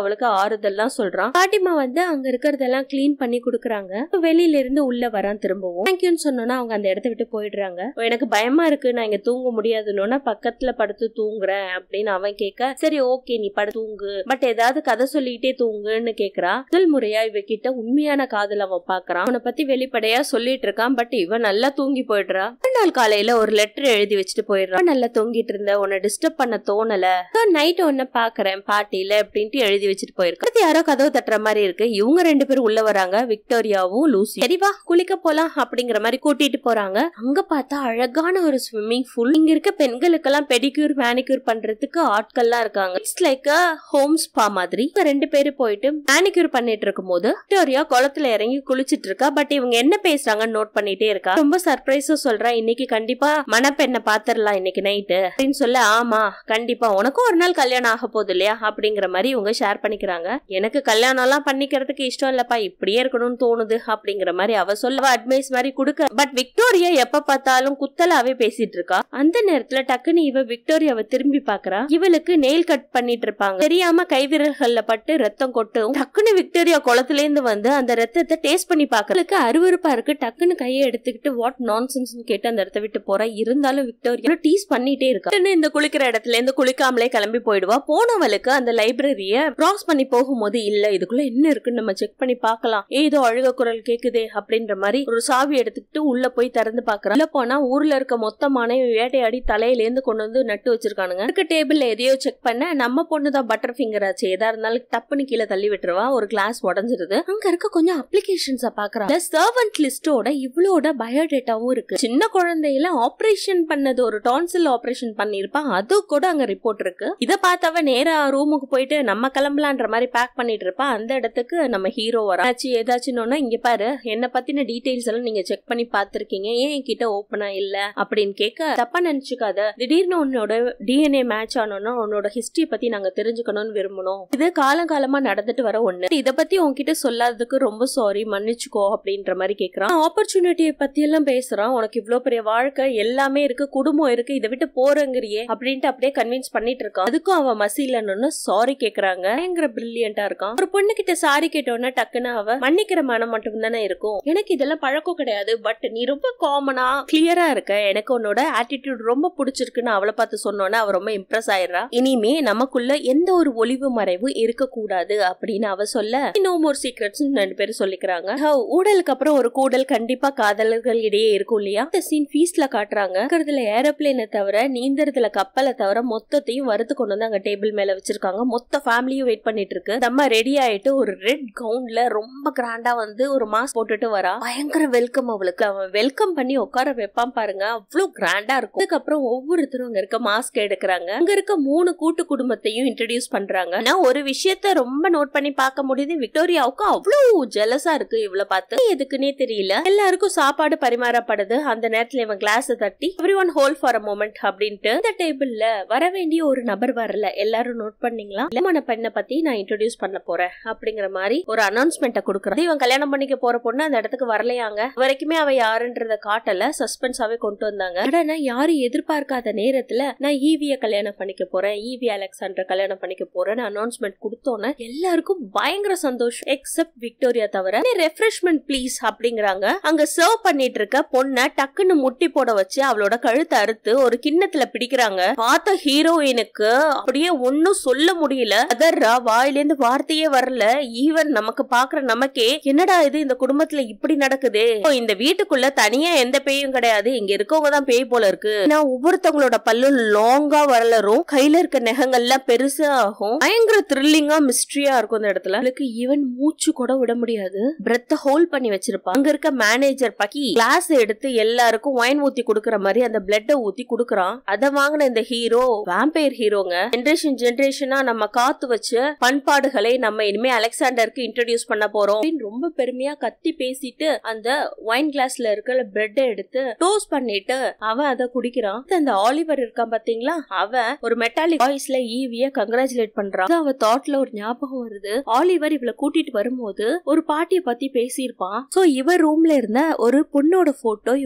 ஆறுதல்லாம் சொல்றான் பாட்டிமா வந்து அங்க இருக்கிறதெல்லாம் கிளீன் பண்ணி கொடுக்குறாங்க இப்ப வெளியில இருந்து உள்ள வரான் திரும்பவும் தேங்க்யூன்னு சொன்னோன்னா அவங்க அந்த இடத்த விட்டு போயிடுறாங்க எனக்கு பயமா இருக்கு நான் இங்க தூங்க முடியாதுன்னு பக்கத்துல படுத்து தூங்குறேன் அப்படின்னு அவன் கேட்க சரி ஓகே நீ படு தூங்கு பட் ஏதாவது கதை சொல்லிட்டே தூங்குன்னு கேக்குறா முதல் முறையா இவகிட்ட உண்மையான காதல் அவன் பாக்குறான் அவனை பத்தி வெளிப்படையா சொல்லிட்டு இருக்கான் பட் இவன் நல்லா தூங்கி போயிடுறா நாள் காலையில ஒரு லெட்டர் எழுதி வச்சுட்டு போயிடுறான் நல்லா தூங்கிட்டு இருந்த உன்னை டிஸ்டர்ப் பண்ண தோணல நைட் ஒன்ன பாக்குறேன் பாட்டியில அப்படின்ட்டு எழுதி வச்சுட்டு போயிருக்கான் அடுத்து யாரோ கதவு தட்டுற மாதிரி இருக்கு இவங்க ரெண்டு பேரும் உள்ள வராங்க விக்டோரியாவும் லூசி சரி வா குளிக்க போலாம் அப்படிங்கிற மாதிரி கூட்டிட்டு போறாங்க அங்க பார்த்தா அழகான ஒரு ஸ்விம்மிங் பூல் இங்க இருக்க பெண்களுக்கெல்லாம் பெடிக்யூர் மேனிக்யூர் பண்றதுக்கு ஆட்கள்லாம் இருக்காங்க it's like a home spa மாதிரி இவங்க ரெண்டு பேரும் போயிட்டு மேனிக்யூர் பண்ணிட்டு இருக்கும் போது விக்டோரியா குளத்துல இறங்கி குளிச்சிட்டு இருக்கா பட் இவங்க என்ன பேசுறாங்கன்னு நோட் பண்ணிட்டே இருக்கா ரொம்ப சர்ப்ரைஸா சொல்றா இன்னைக்கு கண்டிப்பா மணப்பெண்ணை பாத்திரலாம் இன்னைக்கு நைட்டு அப்படின்னு சொல்ல ஆமா கண்டிப்பா உனக்கும் ஒரு நாள் கல்யாணம் ஆக போகுது இல்லையா அப்படிங்கிற மாதிரி இவங்க ஷேர் பண்ணிக்கிறாங்க எனக்கு கல்யாணம் எல்லாம் பண்ணிக்கிறதுக்கு இஷ்டம் இல்லப்பா இப்படியே இருக்கணும்னு தோணுது அப்படிங்கிற மாதிரி அவ சொல்ல அட்வைஸ் மாதிரி கொடுக்க பட் விக்டோரியா எப்ப பார்த்தாலும் குத்தலாவே பேசிட்டு இருக்கா அந்த நேரத்துல டக்குன்னு இவ விக்டோரியாவை திரும்பி பாக்குறா இவளுக்கு நெயில் கட் பண்ணிட்டு இருப்பாங்க தெரியாம கைவிரல்கள்ல பட்டு ரத்தம் கொட்டும் டக்குன்னு விக்டோரியா குளத்துல இருந்து வந்து அந்த ரத்தத்தை டேஸ்ட் பண்ணி பாக்குறதுக்கு அருவருப்பா இருக்கு டக்குன்னு கையை எடுத்துக்கிட்டு வாட் நான்சென்ஸ் கேட்டு அந்த இடத்த விட்டு போறா இருந்தாலும் விக்டோரியா டீஸ் பண்ணிட்டே இருக்கா டக்குன்னு இந்த குளிக்கிற இடத்துல இருந்து குளிக்காமலே கிளம்பி போயிடுவா போனவளுக்கு அந்த லைப்ரரிய கிராஸ் பண்ணி போகும்போது இல்ல இதுக்குள்ள என்ன இருக்குன்னு நம்ம செக் பண்ணி பார்க்கலாம் ஏதோ அழுக குரல் கேக்குதே அப்படின்ற மாதிரி ஒரு சாவி எடுத்துக்கிட்டு உள்ள போய் திறந்து பாக்குறா உள்ள போனா ஊர்ல இருக்க மொத்தமான வேட்டையாடி தலையில இருந்து கொண்டு வந்து நட்டு வச்சிருக்கானுங்க இருக்க டேபிள்ல எதையோ செக் பண்ண நம்ம பொண்ணு தான் பட்டர் ஃபிங்கர் ஆச்சு எதா இருந்தாலும் டப்புன்னு கீழே தள்ளி விட்டுருவா ஒரு கிளாஸ் உடஞ்சிருது அங்க இருக்க கொஞ்சம் அப்ளிகேஷன்ஸ பாக்குறா சர்வன்ட் லிஸ்டோட இவ்வளோட பயோடேட்டாவும் இருக்கு சின்ன குழந்தையில ஆபரேஷன் பண்ணது ஒரு டான்சில் ஆபரேஷன் பண்ணிருப்பா அது கூட அங்க ரிப்போர்ட் இருக்கு இத பார்த்தவ நேரா ரூமுக்கு போயிட்டு நம்ம கிளம்பலான்ற மாதிரி பேக் பண்ணிட்டு இருப்பா அந்த இடத்துக்கு நம்ம ஹீரோ வரா ஆச்சு ஏதாச்சுன்னு இங்க பாரு என்ன பத்தின டீடைல்ஸ் எல்லாம் நீங்க செக் பண்ணி பாத்திருக்கீங்க ஏன் என்கிட்ட ஓப்பனா இல்ல அப்படின்னு கேட்க தப்பா நினைச்சுக்காத திடீர்னு உன்னோட டிஎன்ஏ மேட்ச் ஆனோம்னா உன்னோட ஹிஸ்டரி பத்தி நாங்க தெரிஞ்சுக்கணும்னு விரும்பணும் இது காலங்காலமா நடந்துட்டு வர ஒண்ணு இத பத்தி உன்கிட்ட சொல்லாததுக்கு ரொம்ப சாரி மன்னிச்சுக்கோ அப்படின்ற மாதிரி கேக்குறான் ஆப்பர்ச்சுனிட்டியை பத்தி எல்லாம் பேசுறான் உனக்கு இவ்ளோ பெரிய வாழ்க்கை எல்லாமே இருக்கு குடும்பம் இருக்கு இதை விட்டு போறங்கிறியே அப்படின்ட்டு அப்படியே கன்வின்ஸ் பண்ணிட்டு இருக்கான் அதுக்கும் அவன் மசிலன்னு சாரி கேக்குறாங்க பயங்கர பிரில்லியண்டா இருக்கான் ஒரு பொண்ணு கிட்ட சாரி கேட்டோன்னா டக்குன்னு அவ மன்னிக்கிற மனம் மட்டும் தானே இருக்கும் எனக்கு இதெல்லாம் பழக்கம் கிடையாது பட் நீ ரொம்ப காமனா கிளியரா இருக்க எனக்கு உன்னோட ஆட்டிடியூட் ரொம்ப பிடிச்சிருக்குன்னு அவளை பார்த்து சொன்னோன்னா அவ ரொம்ப இம்ப்ரெஸ் ஆயிடுறா இனிமே நமக்குள்ள எந்த ஒரு ஒளிவு மறைவு இருக்கக்கூடாது அப்படின்னு அவ சொல்ல நோ மோர் சீக்ரெட்ஸ் ரெண்டு பேரும் சொல்லிக்கிறாங்க ஹவ், ஊடலுக்கு அப்புறம் ஒரு கூடல் கண்டிப்பா காதலர்கள் இடையே இருக்கும் இல்லையா இந்த சீன் ஃபீஸ்ல காட்டுறாங்க இருக்கிறதுல ஏரோப்ளேனை தவிர நீந்தறதுல கப்பலை தவிர மொத்தத்தையும் வறுத்து கொண்டு வந்து அங்க டேபிள் மேல வச்சிருக்காங்க மொத்த ஃபேமிலியும் வெயிட் பண்ணிட்டு இருக்கு நம்ம ரெடி ஆயிட்டு ஒரு ரெட் கவுன்ல ரொம்ப கிராண்டா வந்து ஒரு மாஸ்க் போட்டுட்டு வரா பயங்கர வெல்கம் அவளுக்கு அவன் வெல்கம் பண்ணி உட்கார வைப்பான் பாருங்க அவ்வளவு கிராண்டா இருக்கும் அதுக்கப்புறம் ஒவ்வொருத்தரும் அங்க இருக்க மாஸ்க் எடுக்கிறாங்க அங்க இருக்க மூணு கூட்டு குடும்பத்தையும் இன்ட்ரடியூஸ் பண்றாங்க ஆனா ஒரு விஷயத்த ரொம்ப நோட் பண்ணி பார்க்க முடியுது விக்டோரியாவுக்கு அவ்வளவு ஜெலஸா இருக்கு இவளை பார்த்து எதுக்குன்னே தெரியல எல்லாருக்கும் சாப்பாடு பரிமாறப்படுது அந்த நேரத்துல இவன் கிளாஸ் தட்டி every one hold for a moment அப்படின்ட்டு இந்த டேபிள்ல வர வேண்டிய ஒரு நபர் வரல எல்லாரும் நோட் பண்ணீங்களா இளமான பெண்ணை பத்தி நான் இன்ட்ரடியூஸ் பண்ண போறேன் அப்படிங்கிற மாதிரி ஒரு அனௌன்ஸ்மெண்ட்டை கொடுக்குறான் இவன் கல்யாணம் பண்ணிக்க போற பொண்ணு அந்த இடத்துக்கு வரலையாங்க வரைக்குமே அவ யாருன்றத காட்டல சஸ்பென்ஸாவே கொண்டு வந்தாங்க ஆனா யாரும் எதிர்பார்க்காத நேரத்துல நான் ஈவிய கல்யாணம் பண்ணிக்க போறேன் ஈவி அலெக்சாண்டர் கல்யாணம் பண்ணிக்க போறேன்னு அனௌன்ஸ்மெண்ட் கொடுத்தோன்னே எல்லாருக்கும் பயங்கர சந்தோஷம் எக்ஸப்ட் விக்டோரியா தவிர ரெஃப்ரெஷ்மெண்ட் ப்ளீஸ் அப்படிங்கிறாங்க அங்க சர்வ் பண்ணிட்டு இருக்க பொண்ணை டக்குன்னு முட்டி போட வச்சு அவளோட கழுத்தை அறுத்து ஒரு கிண்ணத்துல பிடிக்கிறாங்க பார்த்த ஹீரோயினுக்கு அப்படியே ஒன்னும் சொல்ல முடியல அதர்ரா வாயிலேந்து வார்த்தையே வரல ஈவன் நமக்கு பாக்குற நமக்கே என்னடா இது இந்த குடும்பத்துல இப்படி நடக்குதே ஓ, இந்த வீட்டுக்குள்ள தனியா எந்த பேயும் கிடையாது இங்க இருக்கவங்க தான் பேய் போல இருக்கு நான் ஒவ்வொருத்தவங்களோட பல்லும் லாங்கா வரலரும் கையில இருக்க நெகங்கள்லாம் பெருசா ஆகும் பயங்கர த்ரில்லிங்கா மிஸ்ட்ரியா இருக்கும் இந்த இடத்துல அவளுக்கு ஈவன் மூச்சு கூட விட முடியாது பிரெத்த ஹோல்ட் பண்ணி வச்சிருப்பா அங்க இருக்க மேனேஜர் பக்கி கிளாஸ் எடுத்து எல்லாருக்கும் ஒயின் ஊத்தி குடுக்கற மாதிரி அந்த பிளட்ட ஊத்தி குடுக்கறான் அத வாங்கின இந்த ஹீரோ வாம்பயர் ஹீரோங்க ஜென்ரேஷன் ஜென்ரேஷனா நம்ம காத்து வச்ச பண்பாடுகளை நம்ம இனிமே அலெக்சாண்டருக்கு இன்ட்ரடியூஸ் பண்ண போறோம் அப்படின்னு ரொம்ப பெருமையா கத்தி பேசிட்டு அந்த ஒயின் கிளாஸ்ல இருக்கிற பிரெட் எடுத்து டோஸ்ட் பண்ணிட்டு அவன் அதை குடிக்கிறான் அந்த ஆலிவர் இருக்கான் பாத்தீங்களா அவன் ஒரு மெட்டாலிக் வாய்ஸ்ல ஈவிய கங்க்ராச்சுலேட் பண்றான் அது அவ தாட்ல ஒரு ஞாபகம் வருது ஆலிவர் இவளை கூட்டிட்டு வரும்போது ஒரு பாட்டிய பத்தி பேசியிருப்பான் சோ இவ ரூம்ல இருந்த ஒரு பொண்ணோட போட்டோ இவங்க பாட்டி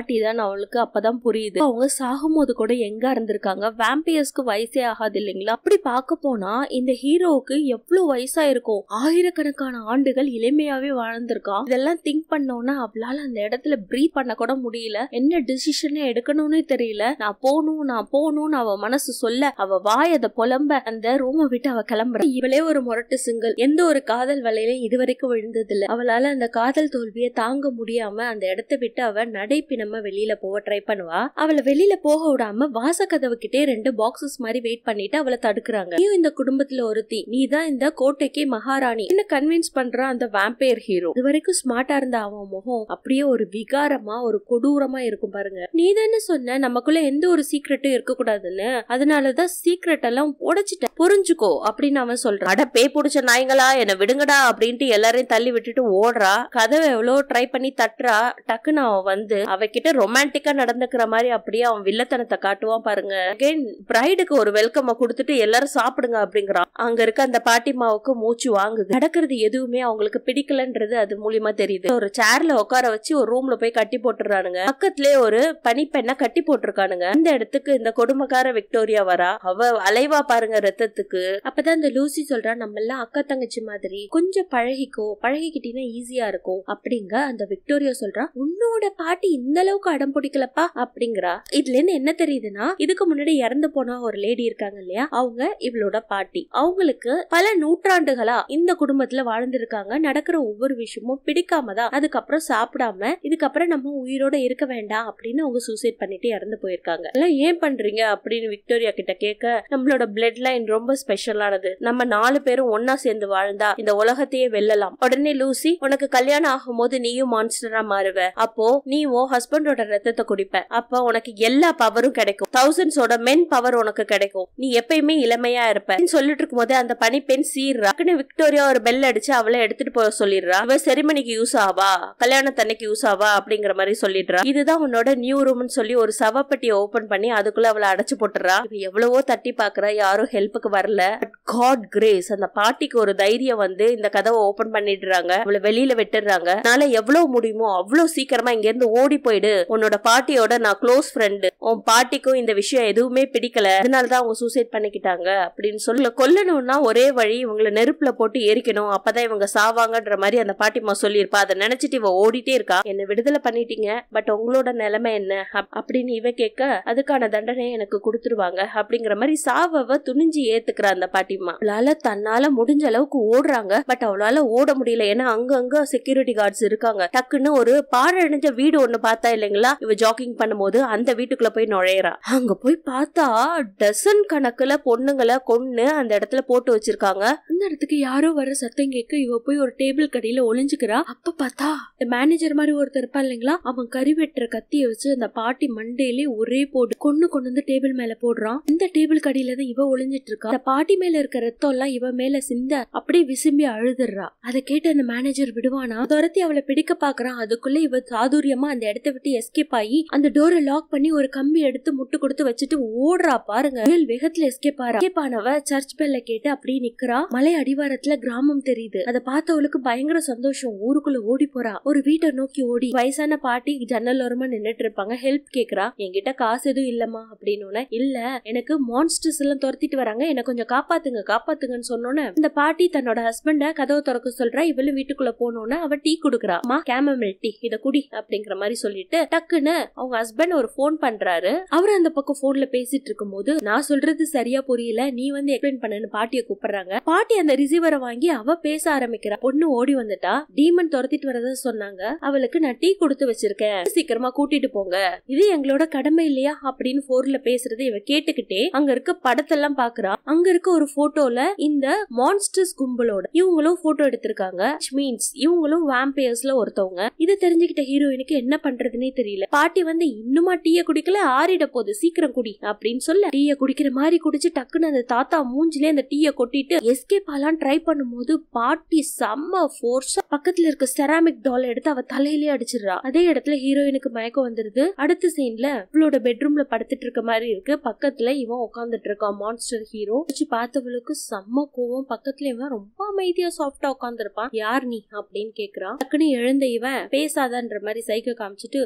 பாட்டி தான் அவளுக்கு அப்பதான் புரியுது அவங்க சாகும்போது கூட எங்க இருந்திருக்காங்க வேம்பியர்ஸ்க்கு வயசே ஆகாது இல்லைங்களா அப்படி பார்க்க போனா இந்த ஹீரோவுக்கு எவ்வளவு வயசா இருக்கும் ஆயிரக்கணக்கான ஆண்டுகள் இளமையாவே வாழ்ந்திருக்கான் இதெல்லாம் திங்க் பண்ணோன்னா அவளால அந்த இடத்துல ப்ரீத் பண்ண கூட முடியல என்ன டிசிஷன் எடுக்கணும்னு தெரியல நான் போகணும் நான் போகணும்னு அவ மனசு சொல்ல அவ வாய் அதை புலம்ப அந்த ரூமை விட்டு அவ கிளம்புற இவளே ஒரு முரட்டு சிங்கிள் எந்த ஒரு காதல் வலையிலும் இதுவரைக்கும் விழுந்ததில்ல அவளால அந்த காதல் தோல்வியை தாங்க முடியாம அந்த இடத்த விட்டு அவ நடைப்பினமா வெளியில போக ட்ரை பண்ணுவா அவளை வெளியில போக விடாம வாச கதவு கிட்டே ரெண்டு பாக்ஸஸ் மாதிரி வெயிட் பண்ணிட்டு அவளை தடுக்கிறாங்க நீயும் இந்த குடும்பத்துல ஒருத்தி நீ தான் இந்த கோட்டைக்கு மகாராணி என்ன கன்வின்ஸ் பண்ற அந்த வேம்பையர் ஹீரோ இது வரைக்கும் ஸ்மார்ட்டா இருந்த அவன் முகம் அப்படியே ஒரு விகாரமா ஒரு கொடூரமா இருக்கும் பாருங்க நீ தானே சொன்ன நமக்குள்ள எந்த ஒரு சீக்ரெட்டும் இருக்க கூடாதுன்னு அதனாலதான் சீக்ரெட் எல்லாம் உடைச்சிட்ட புரிஞ்சுக்கோ அப்படின்னு அவன் சொல்றான் அட பே புடிச்ச நாய்ங்களா என்ன விடுங்கடா அப்படின்ட்டு எல்லாரையும் தள்ளி விட்டுட்டு ஓடுறா கதவை எவ்வளவு ட்ரை பண்ணி தட்டுறா டக்குன்னு அவன் வந்து அவகிட்ட ரொமான்டிக்கா நடந்துக்கிற மாதிரி அப்படியே அவன் வில்லத்தனத்தை காட்டுவான் பாருங்க அகைன் பிரைடுக்கு ஒரு வெல்கம் கொடுத்துட்டு எல்லாரும் சாப்பிடுங்க அப்படிங்கிறான் அங்க இருக்க அந்த பாட்டிமாவுக்கு மூச்சு வாங்குது நடக்கிறது எதுவுமே அவங்களுக்கு பிடிக்கலன்றது அது மூலியமா தெரியுது ஒரு சேர்ல உட்கார வச்சு ஒரு ரூம்ல போய் கட்டி போட்டுறானுங்க பக்கத்திலே ஒரு பனிப்பெண்ணை கட்டி போட்டிருக்கானுங்க இந்த இடத்துக்கு இந்த கொடுமைக்கார விக்டோரியா வரா அவ அலைவா பாருங்க ரத்தத்துக்கு அப்பதான் இந்த லூசி சொல்றா நம்ம எல்லாம் அக்கா தங்கச்சி மாதிரி கொஞ்சம் பழகிக்கோ பழகிக்கிட்டீங்கன்னா ஈஸியா இருக்கும் அப்படிங்க அந்த விக்டோரியா சொல்றா உன்னோட பாட்டி இந்த அளவுக்கு அடம் பிடிக்கலப்பா அப்படிங்கிறா இதுல இருந்து என்ன தெரியுதுன்னா இதுக்கு முன்னாடி இறந்து போன ஒரு லேடி இருக்காங்க இல்லையா அவங்க இவளோட பாட்டி அவங்களுக்கு பல நூற்றாண்டுகளா இந்த குடும்பத்துல வாழ்ந்திருக்காங்க நடக்கிற ஒவ்வொரு விஷயமும் பிடிக்காம தான் அதுக்கப்புறம் சாப்பிடாம இதுக்கப்புறம் நம்ம உயிரோட இருக்க வேண்டாம் அப்படின்னு அவங்க சூசைட் பண்ணிட்டு இறந்து போயிருக்காங்க எல்லாம் ஏன் பண்றீங்க அப்படின்னு விக்டோரியா கிட்ட கேட்க நம்மளோட பிளட் லைன் ரொம்ப ஸ்பெஷலானது நம்ம நாலு பேரும் ஒன்னா சேர்ந்து வாழ்ந்தா இந்த உலகத்தையே வெல்லலாம் உடனே லூசி உனக்கு கல்யாணம் ஆகும்போது நீயும் மான்ஸ்டரா மாறுவ அப்போ நீ உன் ஹஸ்பண்டோட ரத்தத்தை குடிப்ப அப்ப உனக்கு எல்லா பவரும் கிடைக்கும் தௌசண்ட்ஸோட மென் பவர் உனக்கு கிடைக்கும் நீ எப்பயுமே இளமையா இருப்ப சொல்லிட்டு இருக்கும் போது அந்த பனிப்பெண் சீர்றா விக்டோரியா ஒரு பெல் அடிச்சு அவளை எடுத்துட்டு போக சொல்லிடுறா அவ செரிமனிக்கு யூஸ் ஆவா கல்யாணத்தன்னைக்கு யூஸ் ஆவா அப்படிங்கிற மாதிரி சொல்லிடுறா இதுதான் உன்னோட நியூ ரூம்னு சொல்லி ஒரு சவப்பெட்டியை ஓபன் பண்ணி அதுக்குள்ள அவளை அடைச்சு போட்டுறா இவ எவ்வளவோ தட்டி பாக்குறா யாரும் ஹெல்ப்புக்கு வரல காட் கிரேஸ் அந்த பாட்டிக்கு ஒரு தைரியம் வந்து இந்த கதவை ஓபன் பண்ணிடுறாங்க அவளை வெளியில விட்டுறாங்க அதனால எவ்வளவு முடியுமோ அவ்வளவு சீக்கிரமா இங்க இருந்து ஓடி போயிடு உன்னோட பாட்டியோட நான் க்ளோஸ் ஃப்ரெண்டு உன் பாட்டிக்கும் இந்த விஷயம் எதுவுமே பிடிக்கல அதனாலதான் அவங்க சூசைட் பண்ணிக்கிட்டாங்க அப்படின்னு சொல்ல கொல்லணும்னா ஒரே வழி இவங்களை நெருப்புல போட்டு எரிக்கணும் அப்பதான் இவங்க சாவாங்கன்ற மாதிரி அந்த பாட்டிமா சொல்லியிருப்பா அதை நினைச்சிட்டு இவ ஓடிட்டே இருக்கா என்ன விடுதலை பண்ணிட்டீங்க பட் உங்களோட நிலைமை என்ன அப்- அப்படின்னு இவ கேட்க அதுக்கான தண்டனை எனக்கு கொடுத்துருவாங்க அப்படிங்கிற மாதிரி சாவவ துணிஞ்சு ஏத்துக்கிறா அந்த பாட்டிமா அவளால தன்னால முடிஞ்ச அளவுக்கு ஓடுறாங்க பட் அவளால ஓட முடியல ஏன்னா அங்கங்க செக்யூரிட்டி கார்ட்ஸ் இருக்காங்க டக்குன்னு ஒரு பாழடைஞ்ச வீடு ஒண்ணு பார்த்தா இல்லைங்களா இவ ஜாக்கிங் பண்ணும்போது அந்த வீட்டுக்குள்ள போய் நுழையறா அங்க போய் பார்த்தா டசன் கணக்குல பொண்ணுங்களை கொன்னு அந்த இடத்துல போட்டு வச்சிருக்காங்க அந்த இடத்துக்கு யாரோ வர சத்தம் கேட்க இவ போய் ஒரு டேபிள் கடியில ஒளிஞ்சுக்கிறா அப்ப பார்த்தா இந்த மேனேஜர் மாதிரி ஒருத்தர் இருப்பா இல்லைங்களா அவன் கறி வெட்டுற கத்திய வச்சு அந்த பாட்டி மண்டையிலே ஒரே போடு கொன்னு கொண்டு வந்து டேபிள் மேல போடுறான் இந்த டேபிள் கடியில தான் இவ ஒளிஞ்சிட்டு இருக்கா அந்த பாட்டி மேல இருக்க ரத்தம் எல்லாம் இவ மேல சிந்த அப்படியே விசும்பி அழுதுறா அதை கேட்டு அந்த மேனேஜர் விடுவானா துரத்தி அவளை பிடிக்க பாக்குறான் அதுக்குள்ள இவ சாதுரியமா அந்த இடத்த விட்டு எஸ்கேப் ஆகி அந்த டோரை லாக் பண்ணி ஒரு கம்பி எடுத்து முட்டு கொடுத்து வச்சுட்டு ஓடுறா பாருங்க புயல் வேகத்துல எஸ்கேப் ஆறா எஸ்கேப் ஆனவ சர்ச் பெல்ல கேட்டு அப்படியே நிக்கிறா மலை அடிவாரத்துல கிராமம் தெரியுது அதை பார்த்தவளுக்கு பயங்கர சந்தோஷம் ஊருக்குள்ள ஓடி போறா ஒரு வீட்டை நோக்கி ஓடி வயசான பாட்டி ஜன்னல் ஓரமா நின்னுட்டு இருப்பாங்க ஹெல்ப் கேக்குறா என்கிட்ட காசு எதுவும் இல்லம்மா அப்படின்னு இல்ல எனக்கு மான்ஸ்டர்ஸ் எல்லாம் துரத்திட்டு வராங்க என்ன கொஞ்சம் காப்பாத்துங்க காப்பாத்துங்கன்னு சொன்னோன்னே இந்த பாட்டி தன்னோட ஹஸ்பண்ட கதவை திறக்க சொல்றா இவளும் வீட்டுக்குள்ள போனோன்னு அவ டீ குடுக்குறா அம்மா கேமமில் டீ இத குடி அப்படிங்கிற மாதிரி சொல்லிட்டு டக்குன்னு அவங்க ஹஸ்பண்ட் ஒரு ஃபோன் பண்றாரு அவர் அந்த பக்கம் போன்ல பேசிட்டு இருக்கும்போது நான் சொல்றது சரியா புரியல நீ வந்து எக்ஸ்பிளைன் பண்ணுன்னு பாட்டிய கூப்பிடுறாங்க பாட்டி அந்த ரிசீவரை வாங்கி அவ பேச ஆரம்பிக்கிறா பொண்ணு ஓடி வந்துட்டா டீமன் துரத்திட்டு வரதா சொன்னாங்க அவளுக்கு நான் டீ கொடுத்து வச்சிருக்கேன் சீக்கிரமா கூட்டிட்டு போங்க இது எங்களோட கடமை இல்லையா அப்படின்னு போன்ல பேசுறது இவ கேட்டுக்கிட்டே அங்க இருக்க படத்தெல்லாம் பாக்குறா அங்க இருக்க ஒரு போட்டோல இந்த மான்ஸ்டர்ஸ் கும்பலோட இவங்களும் போட்டோ எடுத்திருக்காங்க மீன்ஸ் இவங்களும் வாம்பையர்ஸ்ல ஒருத்தவங்க இதை தெரிஞ்சுக்கிட்ட ஹீரோயினுக்கு என்ன பண்றதுனே தெரியல பாட்டி வந்து இன்னுமா டீய குடிக்கல ஆறிட போகுது சீக்கிரம் குடி அப்படின்னு சொல்ல டீய குடிக்கிற மாதிரி குடிச்சு டக்குன்னு அந்த தாத்தா மூஞ்சிலே அந்த டீய கொட்டிட்டு எஸ்கேப் ஆலாம் ட்ரை பண்ணும்போது பாட்டி செம்ம ஃபோர்ஸா பக்கத்துல இருக்க செராமிக் டால் எடுத்து அவ தலையிலே அடிச்சிடுறா அதே இடத்துல ஹீரோயினுக்கு மயக்கம் வந்துருது அடுத்த சீன்ல இவளோட பெட்ரூம்ல படுத்துட்டு இருக்க மாதிரி இருக்கு பக்கத்துல இவன் உட்காந்துட்டு இருக்கான் மான்ஸ்டர் ஹீரோ வச்சு பார்த்தவளுக்கு செம்ம கோவம் பக்கத்துல இவன் ரொம்ப அமைதியா சாஃப்டா உட்காந்துருப்பான் யார் நீ அப்படின்னு கேக்குறான் டக்குன்னு எழுந்த இவன் பேசாதன்ற மாதிரி சைக்க காமிச்சிட்டு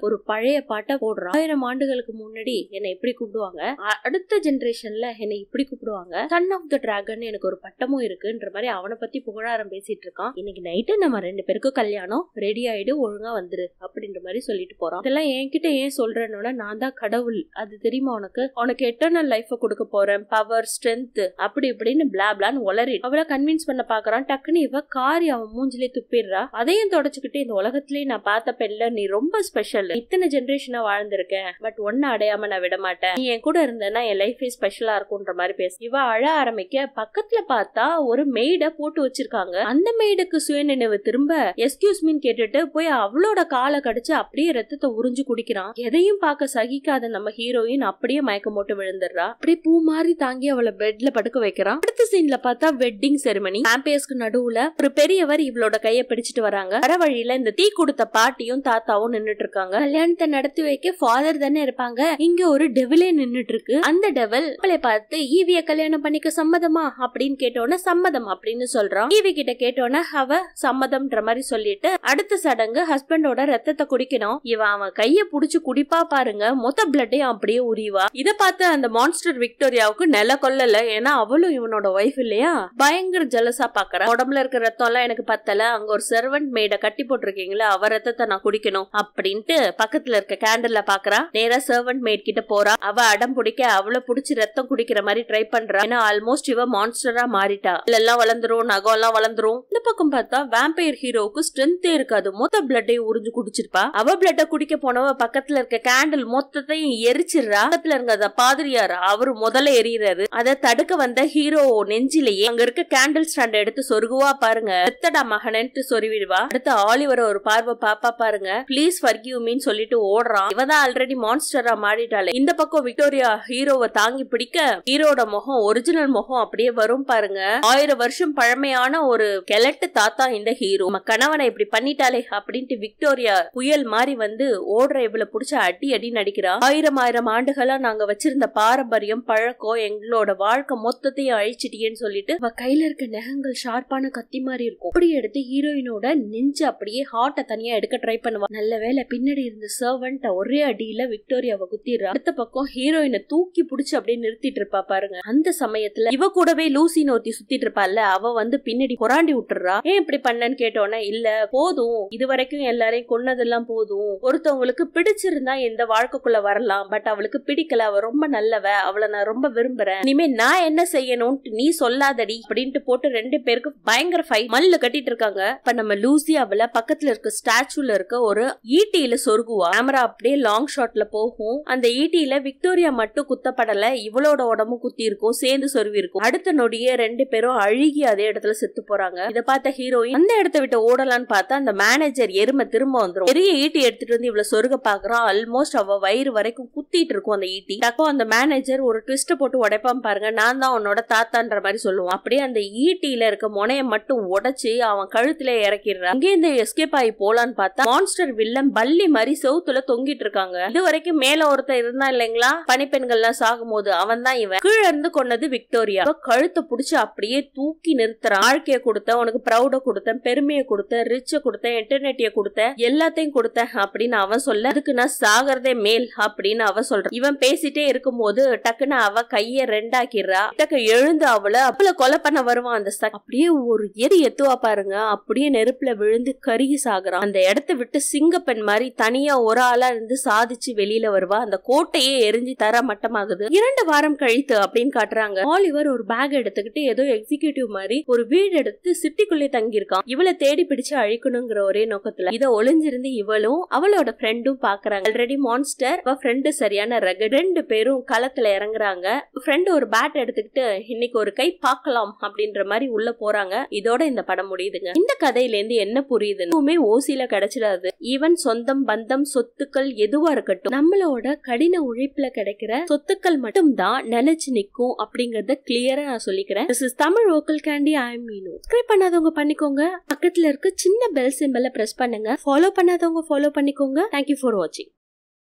ஒரு பழைய பாட்டை போடுறான் ஆயிரம் ஆண்டுகளுக்கு முன்னாடி என்னை எப்படி கூப்பிடுவாங்க அ- அடுத்த ஜெனரேஷன்ல என்னை இப்படி கூப்பிடுவாங்க சன் ஆஃப் த டிராகன் எனக்கு ஒரு பட்டமும் இருக்குன்ற மாதிரி அவனை பத்தி புகழாரம் பேசிட்டு இருக்கான் இன்னைக்கு நைட்டு நம்ம ரெண்டு பேருக்கும் கல்யாணம் ரெடி ஆயிடு ஒழுங்கா வந்துரு அப்படின்ற மாதிரி சொல்லிட்டு போறான் இதெல்லாம் என்கிட்ட ஏன் சொல்றேன்னா நான் தான் கடவுள் அது தெரியுமா உனக்கு உனக்கு எட்டர்னல் லைஃப கொடுக்க போறேன் பவர் ஸ்ட்ரென்த் அப்படி இப்படின்னு பிளா பிளான்னு உளறி அவளை கன்வின்ஸ் பண்ண பாக்குறான் டக்குன்னு இவ காரி அவன் மூஞ்சிலே துப்பிடுறா அதையும் தொடச்சுக்கிட்டு இந்த உலகத்திலேயே நான் பார்த்த பெண்ல நீ ரொம்ப ஸ்பெஷல் இத்தனை ஜென்ரேஷனா வாழ்ந்திருக்கேன் பட் ஒன்னு அடையாம நான் விட மாட்டேன் நீ என் கூட இருந்தேன்னா என் லைஃபே ஸ்பெஷலா இருக்கும்ன்ற மாதிரி பேச இவ அழ ஆரம்பிக்க பக்கத்துல பார்த்தா ஒரு மெய்ட போட்டு வச்சிருக்காங்க அந்த மெய்டுக்கு சுயநினைவு திரும்ப எஸ்கியூஸ் மீன் கேட்டுட்டு போய் அவளோட காலை கடிச்சு அப்படியே ரத்தத்தை உறிஞ்சு குடிக்கிறான் எதையும் பார்க்க சகிக்காத நம்ம ஹீரோயின் அப்படியே மயக்கம் போட்டு விழுந்துடுறா அப்படியே பூ மாதிரி தாங்கி அவளை பெட்ல படுக்க வைக்கிறான் அடுத்த சீன்ல பார்த்தா வெட்டிங் செரிமனி கேம்பேஸ்க்கு நடுவுல ஒரு பெரியவர் இவளோட கைய பிடிச்சிட்டு வராங்க வர வழியில இந்த தீ கொடுத்த பாட்டியும் தாத்தாவும் நின்னுட்டு இருக்காங்க கல்யாணத்தை நடத்தி வைக்க ஃபாதர் தானே இருப்பாங்க இங்க ஒரு டெவிலே நின்னுட்டு இருக்கு அந்த டெவல் அவளை பார்த்து ஈவிய கல்யாணம் பண்ணிக்க சம்மதமா அப்படின்னு கேட்டோன்னே சம்மதம் அப்படின்னு சொல்றான் ஈவி கிட்ட கேட்டோன்னே அவ சம்மதம்ன்ற மாதிரி சொல்லிட்டு அடுத்த சடங்கு ஹஸ்பண்டோட ரத்தத்தை குடிக்கணும் இவன் அவன் கைய புடிச்சு குடிப்பா பாருங்க மொத்த பிளட்டையும் அப்படியே உரிவா இத பார்த்து அந்த மான்ஸ்டர் விக்டோரியாவுக்கு நில கொல்லல ஏன்னா அவளும் இவனோட ஒய்ஃப் இல்லையா பயங்கர ஜலசா பாக்குறா உடம்புல இருக்க ரத்தம் எல்லாம் எனக்கு பத்தல அங்க ஒரு சர்வெண்ட் மேட கட்டி போட்டிருக்கீங்களா அவ ரத்தத்தை நான் குடிக்கணும் அப்படின்ட்டு பக்கத்துல இருக்க கேண்டல்ல பாக்குறா நேரா சர்வெண்ட் மேட் கிட்ட போறா அவ அடம் பிடிக்க அவளை புடிச்சு ரத்தம் குடிக்கிற மாதிரி ட்ரை பண்றா ஏன்னா ஆல்மோஸ்ட் இவ மான்ஸ்டரா மாறிட்டா எல்லாம் வளர்ந்துரும் நகம் எல்லாம் வளர்ந்துரும் இந்த பக்கம் பார்த்தா வேம்பயர் ஹீரோவுக்கு ஸ்ட்ரென்த்தே இருக்காது மொத்த பிளட்டையும் உறிஞ்சு குடிச்சிருப்பா அவ பிளட்ட குடிக்க போனவ பக்கத்துல இருக்க கேண்டில் மொத்தத்தையும் எரிச்சிடுறா பக்கத்துல இருக்க அந்த பாதிரியார் அவரு முதல்ல எரியறாரு அதை தடுக்க வந்த ஹீரோ நெஞ்சிலேயே அங்க இருக்க கேண்டில் ஸ்டாண்ட் எடுத்து சொருகுவா பாருங்க எத்தடா மகனன்ட்டு சொருவிடுவா அடுத்து ஆலிவர ஒரு பார்வை பாப்பா பாருங்க ப்ளீஸ் ஃபர்கியூ மீன் சொல்லிட்டு ஓடுறான் இவதான் ஆல்ரெடி மான்ஸ்டரா மாறிட்டாளே இந்த பக்கம் விக்டோரியா ஹீரோவை தாங்கி பிடிக்க ஹீரோட முகம் ஒரிஜினல் முகம் அப்படியே வரும் பாருங்க ஆயிரம் வருஷம் பழமையான ஒரு கெலட்டு தாத்தா இந்த ஹீரோ நம்ம கணவனை இப்படி பண்ணிட்டாலே அப்படின்ட்டு விக்டோரியா புயல் மாதிரி வந்து ஓடுற இவளை புடிச்சு அடி அடி நடிக்கிறா ஆயிரம் ஆயிரம் ஆண்டுகளா நாங்க வச்சிருந்த பாரம்பரியம் பழக்கம் எங்களோட வாழ்க்கை மொத்தத்தையும் அழிச்சிட்டியேன்னு சொல்லிட்டு அவ கையில இருக்க நகங்கள் ஷார்ப்பான கத்தி மாதிரி இருக்கும் அப்படி எடுத்து ஹீரோயினோட நெஞ்சு அப்படியே ஹார்ட்டை தனியா எடுக்க ட்ரை பண்ணுவா நல்ல வேளை பின்னாடி இருந்த சர்வன்ட் ஒரே அடியில விக்டோரியாவை குத்திடுறா அடுத்த பக்கம் ஹீரோயினை தூக்கி புடிச்சு அப்படியே நிறுத்திட்டு இருப்பா பாருங்க அந்த சமயத்துல இவ கூடவே லூசி நோத்தி சுத்திட்டு இருப்பால அவ வந்து பின்னாடி புராண்டி விட்டுறா ஏன் இப்படி பண்ணன்னு கேட்டோன்னே இல்ல போதும் இது வரைக்கும் எல்லாரையும் கொன்னதெல்லாம் போதும் ஒருத்தவங்களுக்கு பிடிச்சிருந்தா இந்த வாழ்க்கைக்குள்ள வரலாம் பட் அவளுக்கு பிடிக்கல அவ ரொம்ப நல்லவ அவளை நான் ரொம்ப விரும்புறேன் இனிமே நான் என்ன செய்யணும்னு நீ சொல்லாதடி அப்படின்ட்டு போட்டு ரெண்டு பேருக்கு பயங்கர ஃபைட் மல்லு கட்டிட்டு இருக்காங்க இப்ப நம்ம லூசி அவள பக்கத்துல இருக்க ஸ்டாச்சுல இருக்க ஒரு ஈட்டியில சொருகுவா கேமரா அப்படியே லாங் ஷாட்ல போகும் அந்த ஈட்டியில விக்டோரியா மட்டும் குத்தப்படல இவளோட உடம்பும் குத்தி இருக்கும் சேர்ந்து சொருவி இருக்கும் அடுத்த நொடியே ரெண்டு பேரும் அழுகி அதே இடத்துல செத்து போறாங்க இத பார்த்த ஹீரோயின் அந்த இடத்த விட்டு ஓடலான்னு பார்த்தா அந்த மேனேஜர் எருமை திரும்ப வந்துரும் பெரிய ஈட்டி எடுத்துட்டு வந்து இவ்வளவு சொருக பாக்குறான் ஆல்மோஸ்ட் அவ வயிறு வரைக்கும் குத்திட்டு இருக்கும் அந்த ஈட்டி டக்கோ அந்த மேனேஜர் ஒரு ட்விஸ்ட் போட்டு உடைப்பான் பாருங்க நான் தான் உன்னோட தாத்தான்ற மாதிரி சொல்லுவான் அப்படியே அந்த ஈட்டியில இருக்க முனைய மட்டும் உடைச்சு அவன் கழுத்துல இறக்கிடுறான் அங்கே இந்த எஸ்கேப் ஆகி போலான்னு பார்த்தா மான்ஸ்டர் வில்லன் பல்லி மாதிரி செவுத்துல தொங்கிட்டு இருக்காங்க இது வரைக்கும் மேல ஒருத்தன் இருந்தான் இல்லைங்களா பனிப்பெண்கள்லாம் சாகும் போது அவன் தான் இவன் கீழ இருந்து கொன்னது விக்டோரியா அவ கழுத்தை புடிச்சு அப்படியே தூக்கி நிறுத்துறான் வாழ்க்கைய கொடுத்த உனக்கு ப்ரௌட கொடுத்தேன் பெருமையை கொடுத்தேன் ரிச்ச கொடுத்தேன் இன்டர்நெட்டிய கொடுத்தேன் எல்லாத்தையும் கொடுத்தேன் அப்படின்னு அவன் சொல்ல அதுக்கு நான் சாகிறதே மேல் அப்படின்னு அவ சொல்றான் இவன் பேசிட்டே இருக்கும்போது டக்குன்னு அவ கைய ரெண்டாக்கிடுறா டக்கு எழுந்து அவளை அவளை கொலை பண்ண வருவான் அந்த சக் அப்படியே ஒரு எரி எத்துவா பாருங்க அப்படியே நெருப்புல விழுந்து கருகி சாகுறான் அந்த இடத்த விட்டு சிங்கப்பெண் மாதிரி தனியா ஒரு ஆளா இருந்து சாதிச்சு வெளியில வருவா அந்த கோட்டையே எரிஞ்சு தர மட்டமாகுது இரண்டு வாரம் கழித்து அப்படின்னு காட்டுறாங்க ஆலிவர் ஒரு பேக் எடுத்துக்கிட்டு ஏதோ எக்ஸிகியூட்டிவ் மாதிரி ஒரு வீடு எடுத்து சிட்டிக்குள்ளே தங்கியிருக்கான் இவளை தேடி பிடிச்சு அழிக்கணுங்கிற ஒரே நோக்கத்துல இத ஒளிஞ்சிருந்து இவளும் அவளோட ஃப்ரெண்டும் பாக்குறாங்க ஆல்ரெடி மான்ஸ்டர் அவ ஃப்ரெண்டு சரியான ரக ரெண்டு பேரும் களத்துல இறங்குறாங்க ஃப்ரெண்டு ஒரு பேட் எடுத்துக்கிட்டு இன்னைக்கு ஒரு கை பார்க்கலாம் அப்படின்ற மாதிரி உள்ள போறாங்க இதோட இந்த படம் முடியுதுங்க இந்த கதையில இருந்து என்ன புரியுது எதுவுமே ஓசியில கிடைச்சிடாது ஈவன் சொந்தம் பந்தம் சொத்துக்கள் எதுவா இருக்கட்டும் நம்மளோட கடின உழைப்புல கிடைக்கிற சொத்துக்கள் மட்டும் தான் நிலைச்சு நிக்கும் அப்படிங்கறத கிளியரா நான் சொல்லிக்கிறேன் திஸ் இஸ் தமிழ் ஓக்கல் கேண்டி ஐ மீனு சப்ஸ்கிரைப் பண்ணாதவங்க பண்ணிக்கோங்க பக்கத்துல இருக்க சின்ன பெல் சிம்பலை பிரஸ் பண்ணுங்க ஃபாலோ பண்ணாதவங்க ஃபாலோ பண்ணிக்கோங்க தேங்க்யூ ஃபார் வாட்சிங்